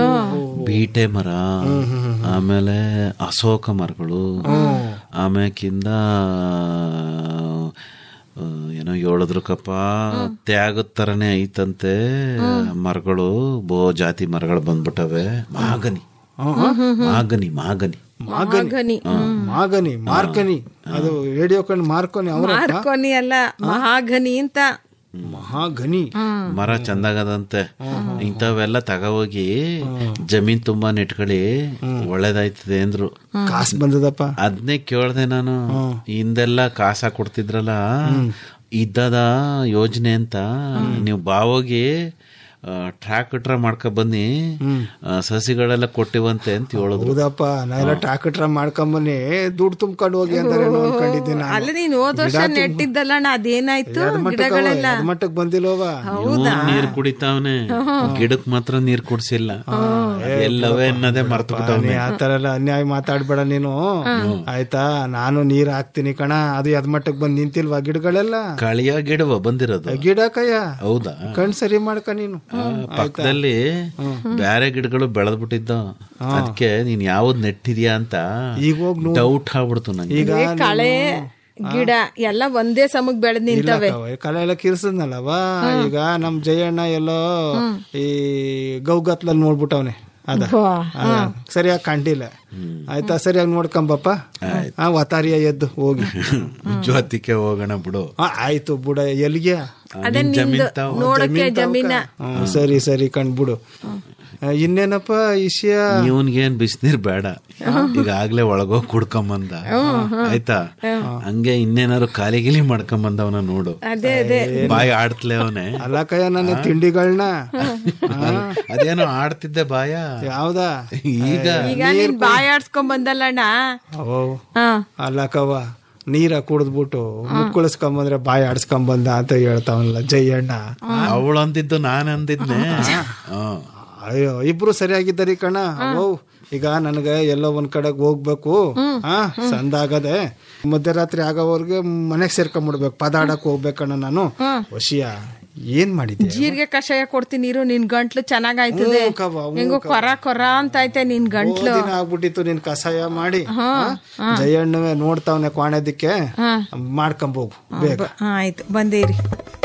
ಬೀಟೆ ಮರ ಆಮೇಲೆ ಅಶೋಕ ಮರಗಳು ಆಮ್ಯಾಕಿಂದ ಆ, ಏನೋ ಏನೋ ಹೇಳಿದ್ರು ಕಪ್ಪ ತ್ಯಾಗದ ತರನೇ ಐತಂತೆ ಮರಗಳು ಬೋ ಜಾತಿ ಮರಗಳು ಬಂದ್ಬಿಟ್ಟವೆ ಮಾಗನಿ ಮಾಗನಿ ಮಾಗನಿ ಮಾಗನಿ ಮಾಗನಿ ಮಾರ್ಕನಿ ಅದು ರೇಡಿಯೋ ಕಂಡು ಮಾರ್ಕೊನಿ ಅವರ ಮಾರ್ಕೊನಿ ಅಲ್ಲ ಮಹಾಘನಿ ಅಂತ ಮಹಾಗನಿ ಮರ ಚಂದಾಗದಂತೆ ಇಂಥವೆಲ್ಲ ತಗೋಗಿ ಜಮೀನ್ ತುಂಬಾ ನೆಟ್ಕೊಳ್ಳಿ ಒಳ್ಳೇದಾಯ್ತದೆ ಅಂದ್ರು ಕಾಸು ಬಂದದಪ್ಪ ಅದನ್ನೇ ಕೇಳ್ದೆ ನಾನು ಹಿಂದೆಲ್ಲ ಕಾಸ ಕೊಡ್ತಿದ್ರಲ್ಲ ಇದ್ದದ ಯೋಜನೆ ಅಂತ ನೀವು ಬಾವೋಗಿ ಟ್ರ್ಯಾಕ್ಟ್ರ ಮಾಡ್ಕೊ ಬನ್ನಿ ಆ, ಸಸಿಗಳೆಲ್ಲ ಕೊಟ್ಟಿವಂತೆ ಅಂತ ಹೇಳಿದ್ರು ಹೌದಪ್ಪ ನಾ ಎಲ್ಲ ಟ್ರಾಕ್ಟರ್ ಮಾಡ್ಕೊಂಬನ್ನಿ ದುಡ್ಡು ತುಂಬ್ಕೊಂಡು ಹೋಗಿ ಅಂತಾರೆ ಅನ್ಕೊಂಡಿದ್ದೆ ನಾನು ಅಲ್ಲ ನೀನ್ ಹೋದ ವರ್ಷ ನೆಟ್ಟಿದ್ದಲ್ಲಣ್ಣ ಅದೇನಾಯ್ತು ಗಿಡಗಳೆಲ್ಲ ಮಟ್ಟಕ್ಕೆ ಬಂದಿಲ್ಲೋವ ಇವ್ನು ನೀರ್ ಕುಡಿತಾವನೆ ಗಿಡಕ್ ಮಾತ್ರ ನೀರ್ ಕುಡ್ಸಿಲ್ಲ ಎಲ್ಲವೇ ಅನ್ನೋದೇ ಮರ್ತು ನೀ ಬಿಟ್ಟವನೆ ಆ ತರ ಎಲ್ಲ ಅನ್ಯಾಯ ಮಾತಾಡ್ಬೇಡ ನೀನು ಆಯ್ತಾ ನಾನು ನೀರ್ ಹಾಕ್ತೀನಿ ಕಣ ಅದು ಎದ್ ಮಟ್ಟಕ್ಕೆ ಬಂದ್ ನಿಂತಿಲ್ವಾ ಗಿಡಗಳೆಲ್ಲ ಕಳಿಯ ಗಿಡವ ಬಂದಿರೋದು ಗಿಡ ಕಯ್ಯ ಹೌದಾ ಕಣ್ ಸರಿ ಮಾಡ್ಕ ನೀನು ಆ, ಪಕ್ಕದಲ್ಲಿ ಬ್ಯಾರೆ ಗಿಡಗಳು ಬೆಳೆದ್ಬಿಟ್ಟಿದ್ದ ಅದಕ್ಕೆ ನೀನ್ ಯಾವ್ದ್ ನೆಟ್ಟಿದ್ಯಾ ಅಂತ ಈಗ ಹೋಗ್ ನೋಡು. ಡೌಟ್ ಆಗ್ಬಿಡ್ತು ನಂಗೆ ಈಗ ಏ, ಕಳೆ ಗಿಡ ಎಲ್ಲ ಒಂದೇ ಸಮಕ್ ಬೆಳೆದ್ ನಿಂತವೆ ಕಲೆ ಎಲ್ಲ ಕಿರ್ಸದ್ನಲ್ಲವ ಈಗ ನಮ್ ಜಯಣ್ಣ ಎಲ್ಲೋ ಈ ಗೌಗತ್ಲಲ್ಲಿ ನೋಡ್ಬಿಟ್ಟವ್ನೆ ಅದ ಅದ. ಸರಿಯಾಗಿ ಕಂಡಿಲ್ಲ ಆಯ್ತಾ ಸರಿಯಾಗಿ ನೋಡ್ಕೊಂಬಪ್ಪ ಆ ವತಾರಿಯ ಎದ್ದು ಹೋಗಿ ಜ್ಯೋತಿಗೆ ಹೋಗೋಣ ಬಿಡು ಆ, ಆಯ್ತು ಬುಡ ಎಲ್ಲಿಗೆ ಅದೇ ನಿನ್ ಜಮೀನ್ ನಿಂದು ತಾವು ನೋಡಕ್ಕೆ ಜಮೀನ ಹ್ಮ್, ಸರಿ ಸರಿ ಕಂಡ್ಬಿಡು ಆ, ಇನ್ನೇನಪ್ಪ ವಿಷಯ ಇವನ್ಗೇನ್ ಬಿಸಿನೀರ್ ಬೇಡ ಈಗಾಗ್ಲೇ ಒಳಗೋಗ್ ಕುಡ್ಕೊಂಬಂದ ಆಯ್ತಾ ಹಂಗೆ ಇನ್ನೇನಾರು ಖಾಲಿ ಗಿಲಿ ಮಾಡ್ಕೊಂಬಂದವನ ನೋಡು ಅದೇ ಅದೇ ಬಾಯಿ ಆಡ್ತಲೇ ಅವನೇ ಅಲ್ಲ ಕಯ್ಯ ನನ್ನ ತಿಂಡಿಗಳನ್ನ ಅದೇನೋ ಆಡ್ತಿದ್ದೆ ಬಾಯ ಯಾವ್ದಾ ಈಗ ಈಗ ನೀನ್ ಬಾಯ್ ಆಡ್ಸ್ಕೊಂಡ್ ಬಂದಲ್ಲಣ್ಣ ಓ ಹಾ ಅಲ್ಲ ಕವ್ವ ನೀರ ಕುಡಿದ್ಬಿಟ್ಟು ಮುಕ್ಕಳಿಸ್ಕೊಂಬಂದ್ರೆ ಬಾಯಿ ಆಡ್ಸ್ಕೊಂಬಂದ ಅಂತ ಹೇಳ್ತಾವನಲ್ಲ ಜಯಣ್ಣ ಅವಳು ಅಂದಿದ್ದು ನಾನ್ ಅಂದಿದ್ನೆ ಹ್ಮ್. ಅಯ್ಯೋ ಇಬ್ರು ಸರಿಯಾಗಿದ್ದರಿ ಕಣ ಓ ಈಗ ನನಗೆ ಎಲ್ಲೋ ಒಂದ್ ಕಡೆಗೆ ಹೋಗ್ಬೇಕು ಹಾ ಸಂದಾಗದೆ ಮಧ್ಯರಾತ್ರಿ ಆಗೋವರೆಗೆ ಮನೆಗೆ ಸೇರ್ಕೊಂಡ್ಬಿಡ್ಬೇಕು ಪದಾಡಕ್ ಹೋಗ್ಬೇಕಣ್ಣ ನಾನು ವಶಿಯ ಏನ್ ಮಾಡಿದ್ದೆ ಜೀರಿಗೆ ಕಷಾಯ ಕೊಡ್ತೀನಿ ಇರು ನಿನ್ ಗಂಟ್ಲು ಚೆನ್ನಾಗಾಯ್ತದೆ ಹ್ಞೂ ಕವ್ವ, ಹ್ಞೂ ಹೆಂಗೋ ಕೊರ ಕೊರ ಅಂತ ಐತೆ ನಿನ್ ಗಂಟ್ಲು ದಿನ ಆಗ್ಬಿಟ್ಟಿತ್ತು ನಿನ್ ಕಷಾಯ ಮಾಡಿ ಹಾ? ಜಯಣ್ಣವೇ ನೋಡ್ತಾವನೆ ಕ್ವಾಣದಕ್ಕೆ ಮಾಡ್ಕೊಂಬೋಗು ಬೇಗ ಹಾ, ಆಯ್ತು ಬಂದೇರಿ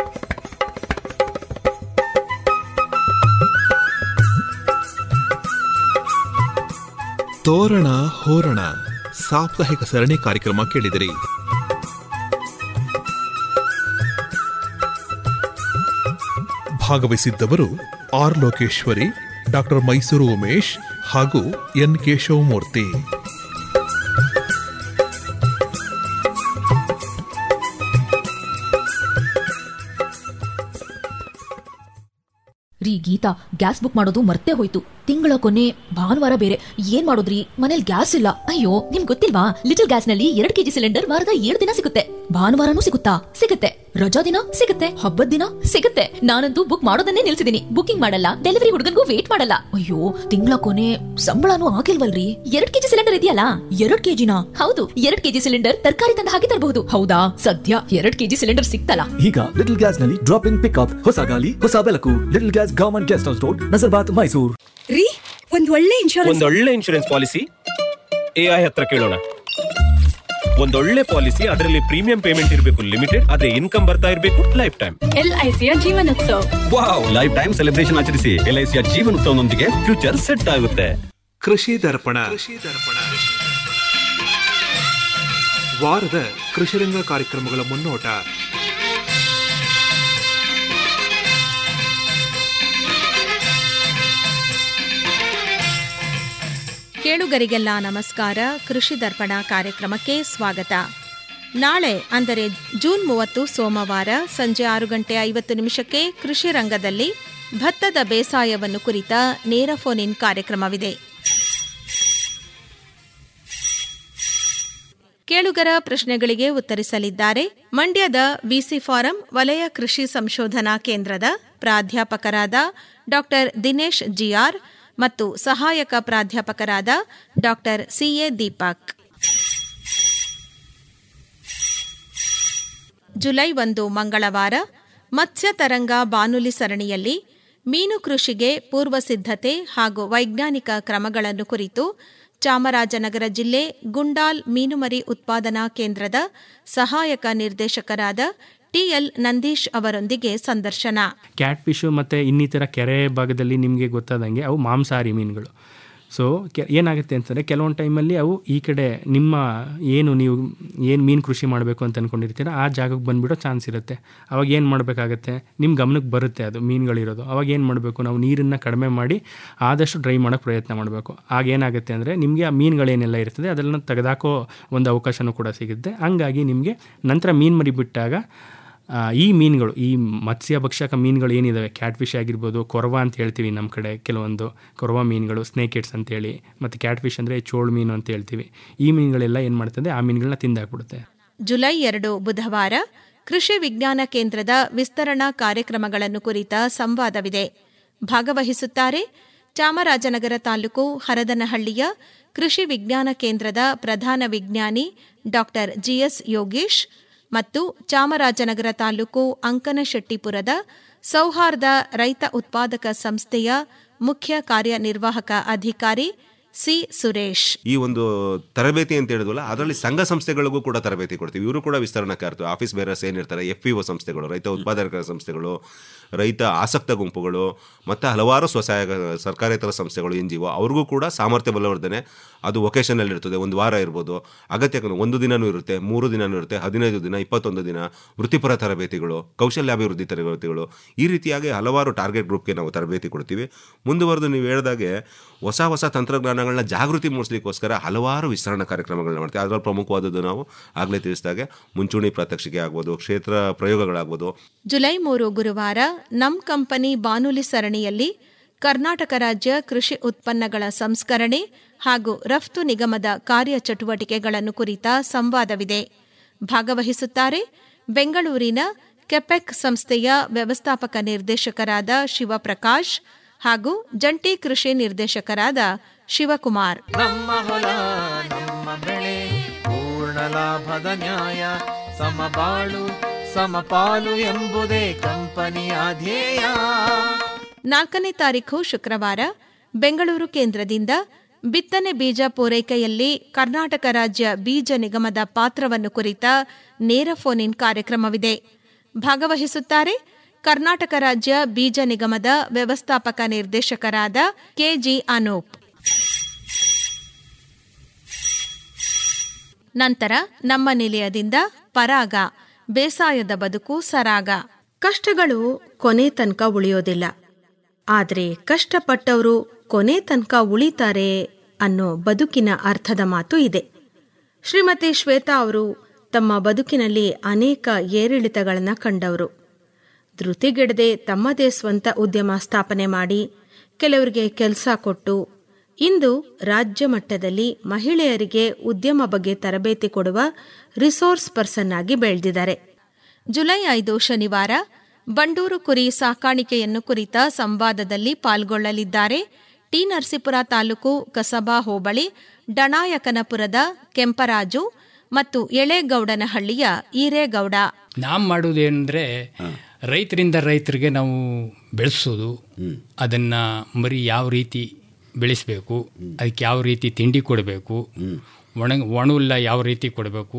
ತೋರಣ ಹೋರಣ ಸಾಪ್ತಾಹಿಕ ಸರಣಿ ಕಾರ್ಯಕ್ರಮ ಕೇಳಿದಿರಿ ಭಾಗವಹಿಸಿದ್ದವರು ಆರ್ ಲೋಕೇಶ್ವರಿ ಡಾಕ್ಟರ್ ಮೈಸೂರು ಉಮೇಶ್ ಹಾಗೂ ಎನ್ ಕೇಶವಮೂರ್ತಿ ರೀ ಗೀತಾ ಗ್ಯಾಸ್ ಬುಕ್ ಮಾಡೋದು ಮರ್ತೇ ಹೋಯ್ತು ತಿಂಗಳ ಕೊನೆ ಭಾನುವಾರ ಬೇರೆ ಏನ್ ಮಾಡೋದ್ರಿ ಮನೇಲಿ ಗ್ಯಾಸ್ ಇಲ್ಲ ಅಯ್ಯೋ ನಿಮ್ ಗೊತ್ತಿಲ್ವಾ ಲಿಟಲ್ ಗ್ಯಾಸ್ ನಲ್ಲಿ ಎರಡ್ ಕೆಜಿ ಸಿಲಿಂಡರ್ ವಾರದ ಏಳು ದಿನ ಸಿಗುತ್ತೆ ಭಾನುವಾರನೂ ಸಿಗುತ್ತಾ ಸಿಗುತ್ತೆ ರಜಾ ದಿನ ಸಿಗುತ್ತೆ ಹಬ್ಬದ ದಿನ ಸಿಗುತ್ತೆ ನಾನಂತೂ ಬುಕ್ ಮಾಡೋದನ್ನೇ ನಿಲ್ಸಿದೀನಿ ಬುಕಿಂಗ್ ಮಾಡಲ್ಲ ಡೆಲಿವರಿ ಹುಡುಗನ್ಗೂ ವೇಟ್ ಮಾಡಲ್ಲ ಅಯ್ಯೋ ತಿಂಗಳ ಕೊನೆ ಸಂಬಳನೂ ಆಗಿಲ್ವಲ್ರಿ ಎರಡ್ ಕೆಜಿ ಸಿಲಿಂಡರ್ ಇದೆಯಲ್ಲ ಎರಡ್ ಕೆಜಿನ ಹೌದು ಎರಡ್ ಕೆಜಿ ಸಿಲಿಂಡರ್ ತರಕಾರಿ ತಂದು ಹಾಕಿ ತರಬಹುದು ಹೌದಾ ಸದ್ಯ ಎರಡ್ ಕೆಜಿ ಸಿಲಿಂಡರ್ ಸಿಕ್ತಲ್ಲ ಈಗ ಲಿಟಲ್ ಗ್ಯಾಸ್ ನಲ್ಲಿ ಡ್ರಾಪ್ ಇನ್ ಪಿಕ್ಅಪ್ ಹೊಸ ಗಾಲಿ ಹೊಸ ಬೆಳಕು little gas government guest house road Nazarbad Mysuru ರೀ ಒಂದ್ ಒಳ್ಳೆ ಇನ್ಶೂರೆನ್ಸ್ ಒಂದೊಳ್ಳೆ ಇನ್ಶೂರೆನ್ಸ್ ಪಾಲಿಸಿ ಎಐ ಹತ್ರ ಕೇಳೋಣ ಒಂದೊಳ್ಳೆ ಪಾಲಿಸಿ ಅದರಲ್ಲಿ ಪ್ರೀಮಿಯಂ ಪೇಮೆಂಟ್ ಇರಬೇಕು ಲಿಮಿಟೆಡ್ ಅದೇ ಇನ್ಕಮ್ ಬರ್ತಾ ಇರಬೇಕು ಲೈಫ್ ಟೈಮ್ ಎಲ್ಐಸಿಯ Jeevanotsava wow lifetime celebration ಆಚರಿಸಿ ಎಲ್ಐಸಿಯ ಜೀವನೋತ್ಸವನೊಂದಿಗೆ ಫ್ಯೂಚರ್ ಸೆಟ್ ಆಗುತ್ತೆ ಕೃಷಿ ದರ್ಪಣ ವಾರದ ಕೃಷಿರಂಗ ಕಾರ್ಯಕ್ರಮಗಳ ಮುನ್ನೋಟ ಕೇಳುಗರಿಗೆಲ್ಲ ನಮಸ್ಕಾರ ಕೃಷಿ ದರ್ಪಣ ಕಾರ್ಯಕ್ರಮಕ್ಕೆ ಸ್ವಾಗತ ನಾಳೆ ಅಂದರೆ ಜೂನ್ ಮೂವತ್ತು ಸೋಮವಾರ ಸಂಜೆ ಆರು ಗಂಟೆ ಐವತ್ತು ನಿಮಿಷಕ್ಕೆ ಕೃಷಿ ರಂಗದಲ್ಲಿ ಭತ್ತದ ಬೇಸಾಯವನ್ನು ಕುರಿತ ನೇರ ಫೋನ್ ಇನ್ ಕಾರ್ಯಕ್ರಮವಿದೆ ಕೇಳುಗರ ಪ್ರಶ್ನೆಗಳಿಗೆ ಉತ್ತರಿಸಲಿದ್ದಾರೆ ಮಂಡ್ಯದ ವಿಸಿ ಫಾರಂ ವಲಯ ಕೃಷಿ ಸಂಶೋಧನಾ ಕೇಂದ್ರದ ಪ್ರಾಧ್ಯಾಪಕರಾದ ಡಾಕ್ಟರ್ ದಿನೇಶ್ ಜಿಆರ್ ಮತ್ತು ಸಹಾಯಕ ಪ್ರಾಧ್ಯಾಪಕರಾದ ಡಾಕ್ಟರ್ ಸಿಎ ದೀಪಕ್ ಜುಲೈ ಒಂದು ಮಂಗಳವಾರ ಮತ್ಸ್ಯ ತರಂಗ ಬಾನುಲಿ ಸರಣಿಯಲ್ಲಿ ಮೀನು ಕೃಷಿಗೆ ಪೂರ್ವ ಸಿದ್ಧತೆ ಹಾಗೂ ವೈಜ್ಞಾನಿಕ ಕ್ರಮಗಳನ್ನು ಕುರಿತು ಚಾಮರಾಜನಗರ ಜಿಲ್ಲೆ ಗುಂಡಾಲ್ ಮೀನುಮರಿ ಉತ್ಪಾದನಾ ಕೇಂದ್ರದ ಸಹಾಯಕ ನಿರ್ದೇಶಕರಾದ ಟಿಎಲ್ ನಂದೀಶ್ ಅವರೊಂದಿಗೆ ಸಂದರ್ಶನ ಕ್ಯಾಟ್ ಫಿಶು ಮತ್ತು ಇನ್ನಿತರ ಕೆರೆ ಭಾಗದಲ್ಲಿ ನಿಮಗೆ ಗೊತ್ತಾದಂಗೆ ಅವು ಮಾಂಸಾಹಾರಿ ಮೀನುಗಳು ಸೊ ಕೆ ಏನಾಗುತ್ತೆ ಅಂತಂದರೆ ಕೆಲವೊಂದು ಟೈಮಲ್ಲಿ ಅವು ಈ ಕಡೆ ನಿಮ್ಮ ಏನು ನೀವು ಏನು ಮೀನು ಕೃಷಿ ಮಾಡಬೇಕು ಅಂತ ಅಂದ್ಕೊಂಡಿರ್ತೀರ ಆ ಜಾಗಕ್ಕೆ ಬಂದುಬಿಡೋ ಚಾನ್ಸ್ ಇರುತ್ತೆ ಅವಾಗ ಏನು ಮಾಡಬೇಕಾಗತ್ತೆ ನಿಮ್ಮ ಗಮನಕ್ಕೆ ಬರುತ್ತೆ ಅದು ಮೀನುಗಳಿರೋದು ಅವಾಗ ಏನು ಮಾಡಬೇಕು ನಾವು ನೀರನ್ನು ಕಡಿಮೆ ಮಾಡಿ ಆದಷ್ಟು ಡ್ರೈ ಮಾಡೋಕ್ಕೆ ಪ್ರಯತ್ನ ಮಾಡಬೇಕು ಆಗ ಏನಾಗುತ್ತೆ ಅಂದರೆ ನಿಮಗೆ ಆ ಮೀನುಗಳೇನೆಲ್ಲ ಇರ್ತದೆ ಅದನ್ನು ತೆಗೆದಾಕೋ ಒಂದು ಅವಕಾಶನೂ ಕೂಡ ಸಿಗುತ್ತೆ ಹಂಗಾಗಿ ನಿಮಗೆ ನಂತರ ಮೀನು ಮರಿ ಬಿಟ್ಟಾಗ ಆ, ಈ ಮೀನುಗಳು ಈ ಮತ್ಸ್ಯ ಭಕ್ಷಕ ಮೀನುಗಳು ಏನಿದಾವೆ ಕ್ಯಾಟ್ ಫಿಶ್ ಆಗಿರ್ಬೋದು ಕೊರವ ಅಂತ ಹೇಳ್ತೀವಿ ನಮ್ಮ ಕಡೆ ಕೆಲವೊಂದು ಕೊರವ ಮೀನುಗಳು ಸ್ನೇಕೆಟ್ಸ್ ಅಂತೇಳಿ ಮತ್ತು ಕ್ಯಾಟ್ ಫಿಶ್ ಅಂದರೆ ಚೋಳು ಮೀನು ಅಂತ ಹೇಳ್ತೀವಿ ಈ ಮೀನುಗಳೆಲ್ಲ ಏನು ಮಾಡ್ತದೆ ಆ ಮೀನುಗಳನ್ನ ತಿಂದಾಕ್ಬಿಡುತ್ತೆ ಜುಲೈ ಎರಡು ಬುಧವಾರ ಕೃಷಿ ವಿಜ್ಞಾನ ಕೇಂದ್ರದ ವಿಸ್ತರಣಾ ಕಾರ್ಯಕ್ರಮಗಳನ್ನು ಕುರಿತ ಸಂವಾದವಿದೆ ಭಾಗವಹಿಸುತ್ತಾರೆ ಚಾಮರಾಜನಗರ ತಾಲೂಕು ಹರದನಹಳ್ಳಿಯ ಕೃಷಿ ವಿಜ್ಞಾನ ಕೇಂದ್ರದ ಪ್ರಧಾನ ವಿಜ್ಞಾನಿ ಡಾಕ್ಟರ್ ಜಿಎಸ್ ಯೋಗೀಶ್ ಮತ್ತು ಚಾಮರಾಜನಗರ ತಾಲೂಕು ಅಂಕನಶೆಟ್ಟಿಪುರದ ಸೌಹಾರ್ದ ರೈತ ಉತ್ಪಾದಕ ಸಂಸ್ಥೆಯ ಮುಖ್ಯ ಕಾರ್ಯನಿರ್ವಾಹಕ ಅಧಿಕಾರಿ ಸಿ ಸುರೇಶ್ ಈ ಒಂದು ತರಬೇತಿ ಅಂತ ಹೇಳಿದ್ವಲ್ಲ ಅದರಲ್ಲಿ ಸಂಘ ಸಂಸ್ಥೆಗಳಿಗೂ ಕೂಡ ತರಬೇತಿ ಕೊಡ್ತೀವಿ ಇವರು ಕೂಡ ವಿಸ್ತರಣಾಕಾರರು ಆಫೀಸ್ ಬೇರರ್ಸ್ ಏನಿರ್ತಾರೆ ಎಫ್ ಪಿ ಒ ಸಂಸ್ಥೆಗಳು ರೈತ ಉತ್ಪಾದಕ ಸಂಸ್ಥೆಗಳು ರೈತ ಆಸಕ್ತ ಗುಂಪುಗಳು ಮತ್ತು ಹಲವಾರು ಸ್ವಸಹಾಯ ಸರ್ಕಾರೇತರ ಸಂಸ್ಥೆಗಳು ಎನ್ ಜಿ ಒ ಅವ್ರಿಗೂ ಕೂಡ ಸಾಮರ್ಥ್ಯ ಬಲವರ್ಧನೆ ಅದು ವೊಕೇಶನಲ್ ಇರ್ತದೆ ಒಂದು ವಾರ ಇರ್ಬೋದು ಅಗತ್ಯ ಒಂದು ದಿನನೂ ಇರುತ್ತೆ ಮೂರು ದಿನನೂ ಇರುತ್ತೆ ಹದಿನೈದು ದಿನ ಇಪ್ಪತ್ತೊಂದು ದಿನ ವೃತ್ತಿಪರ ತರಬೇತಿಗಳು ಕೌಶಲ್ಯಾಭಿವೃದ್ಧಿ ತರಬೇತಿಗಳು ಈ ರೀತಿಯಾಗಿ ಹಲವಾರು ಟಾರ್ಗೆಟ್ ಗ್ರೂಪ್ಗೆ ನಾವು ತರಬೇತಿ ಕೊಡ್ತೀವಿ ಮುಂದುವರೆದು ನೀವು ಹೇಳಿದಾಗೆ ಹೊಸ ಹೊಸ ತಂತ್ರಜ್ಞಾನಗಳನ್ನ ಜಾಗೃತಿ ಮೂಡಿಸ್ಲಿಕ್ಕೋಸ್ಕರ ಹಲವಾರು ವಿಸ್ತರಣಾ ಕಾರ್ಯಕ್ರಮಗಳನ್ನ ಮಾಡ್ತೀವಿ ಅದರಲ್ಲಿ ಪ್ರಮುಖವಾದದ್ದು ನಾವು ಆಗಲೇ ತಿಳಿಸಿದಾಗೆ ಮುಂಚೂಣಿ ಪ್ರಾತ್ಯಕ್ಷಿಕೆ ಆಗ್ಬೋದು ಕ್ಷೇತ್ರ ಪ್ರಯೋಗಗಳಾಗ್ಬೋದು ಜುಲೈ ಮೂರು ಗುರುವಾರ ನಮ್ ಕಂಪನಿ ಬಾನುಲಿ ಸರಣಿಯಲ್ಲಿ ಕರ್ನಾಟಕ ರಾಜ್ಯ ಕೃಷಿ ಉತ್ಪನ್ನಗಳ ಸಂಸ್ಕರಣೆ ಹಾಗೂ ರಫ್ತು ನಿಗಮದ ಕಾರ್ಯಚಟುವಟಿಕೆಗಳನ್ನು ಕುರಿತ ಸಂವಾದವಿದೆ ಭಾಗವಹಿಸುತ್ತಾರೆ ಬೆಂಗಳೂರಿನ ಕೆಪೆಕ್ ಸಂಸ್ಥೆಯ ವ್ಯವಸ್ಥಾಪಕ ನಿರ್ದೇಶಕರಾದ ಶಿವಪ್ರಕಾಶ್ ಹಾಗೂ ಜಂಟಿ ಕೃಷಿ ನಿರ್ದೇಶಕರಾದ ಶಿವಕುಮಾರ್ ನಮ್ಮ ಹೊಲ ನಮ್ಮ ಬೆಳೆ ಪೂರ್ಣ ಲಾಭದ ನ್ಯಾಯ ಸಮಬಾಳು ಸಮಪಾಲು ಎಂಬುದೇ ಕಂಪನಿಯ ಧ್ಯೇಯ ನಾಲ್ಕನೇ ತಾರೀಖು ಶುಕ್ರವಾರ ಬೆಂಗಳೂರು ಕೇಂದ್ರದಿಂದ ಬಿತ್ತನೆ ಬೀಜ ಪೂರೈಕೆಯಲ್ಲಿ ಕರ್ನಾಟಕ ರಾಜ್ಯ ಬೀಜ ನಿಗಮದ ಪಾತ್ರವನ್ನು ಕುರಿತ ನೇರ ಫೋನ್ ಇನ್ ಕಾರ್ಯಕ್ರಮವಿದೆ ಭಾಗವಹಿಸುತ್ತಾರೆ ಕರ್ನಾಟಕ ರಾಜ್ಯ ಬೀಜ ನಿಗಮದ ವ್ಯವಸ್ಥಾಪಕ ನಿರ್ದೇಶಕರಾದ ಕೆಜಿ ಅನೂಪ್ ನಂತರ ನಮ್ಮ ನಿಲಯದಿಂದ ಪರಾಗ ಬೇಸಾಯದ ಬದುಕು ಸರಾಗ ಕಷ್ಟಗಳು ಕೊನೆ ತನಕ ಉಳಿಯೋದಿಲ್ಲ ಆದರೆ ಕಷ್ಟಪಟ್ಟವರು ಕೊನೆ ತನಕ ಉಳಿತಾರೆ ಅನ್ನೋ ಬದುಕಿನ ಅರ್ಥದ ಮಾತು ಇದೆ ಶ್ರೀಮತಿ ಶ್ವೇತಾ ಅವರು ತಮ್ಮ ಬದುಕಿನಲ್ಲಿ ಅನೇಕ ಏರಿಳಿತಗಳನ್ನು ಕಂಡವರು ಧೃತಿಗೆಡದೆ ತಮ್ಮದೇ ಸ್ವಂತ ಉದ್ಯಮ ಸ್ಥಾಪನೆ ಮಾಡಿ ಕೆಲವರಿಗೆ ಕೆಲಸ ಕೊಟ್ಟು ಇಂದು ರಾಜ್ಯ ಮಟ್ಟದಲ್ಲಿ ಮಹಿಳೆಯರಿಗೆ ಉದ್ಯಮ ಬಗ್ಗೆ ತರಬೇತಿ ಕೊಡುವ ರಿಸೋರ್ಸ್ ಪರ್ಸನ್ ಆಗಿ ಬೆಳೆದಿದ್ದಾರೆ ಜುಲೈ ಐದು ಶನಿವಾರ ಬಂಡೂರು ಕುರಿ ಸಾಕಾಣಿಕೆಯನ್ನು ಕುರಿತ ಸಂವಾದದಲ್ಲಿ ಪಾಲ್ಗೊಳ್ಳಲಿದ್ದಾರೆ ಟಿ ನರಸೀಪುರ ತಾಲೂಕು ಕಸಬಾ ಹೋಬಳಿ ಡಣಾಯಕನಪುರದ ಕೆಂಪರಾಜು ಮತ್ತು ಎಳೆಗೌಡನಹಳ್ಳಿಯ ಈರೇಗೌಡ ನಾವು ಮಾಡೋದೇನೆಂದರೆ ರೈತರಿಂದ ರೈತರಿಗೆ ನಾವು ಬೆಳೆಸೋದು ಅದನ್ನು ಮರಿ ಯಾವ ರೀತಿ ಬೆಳೆಸಬೇಕು ಅದಕ್ಕೆ ಯಾವ ರೀತಿ ತಿಂಡಿ ಕೊಡಬೇಕು ಒಣ ಒಣಹುಲ್ಲ ಯಾವ ರೀತಿ ಕೊಡಬೇಕು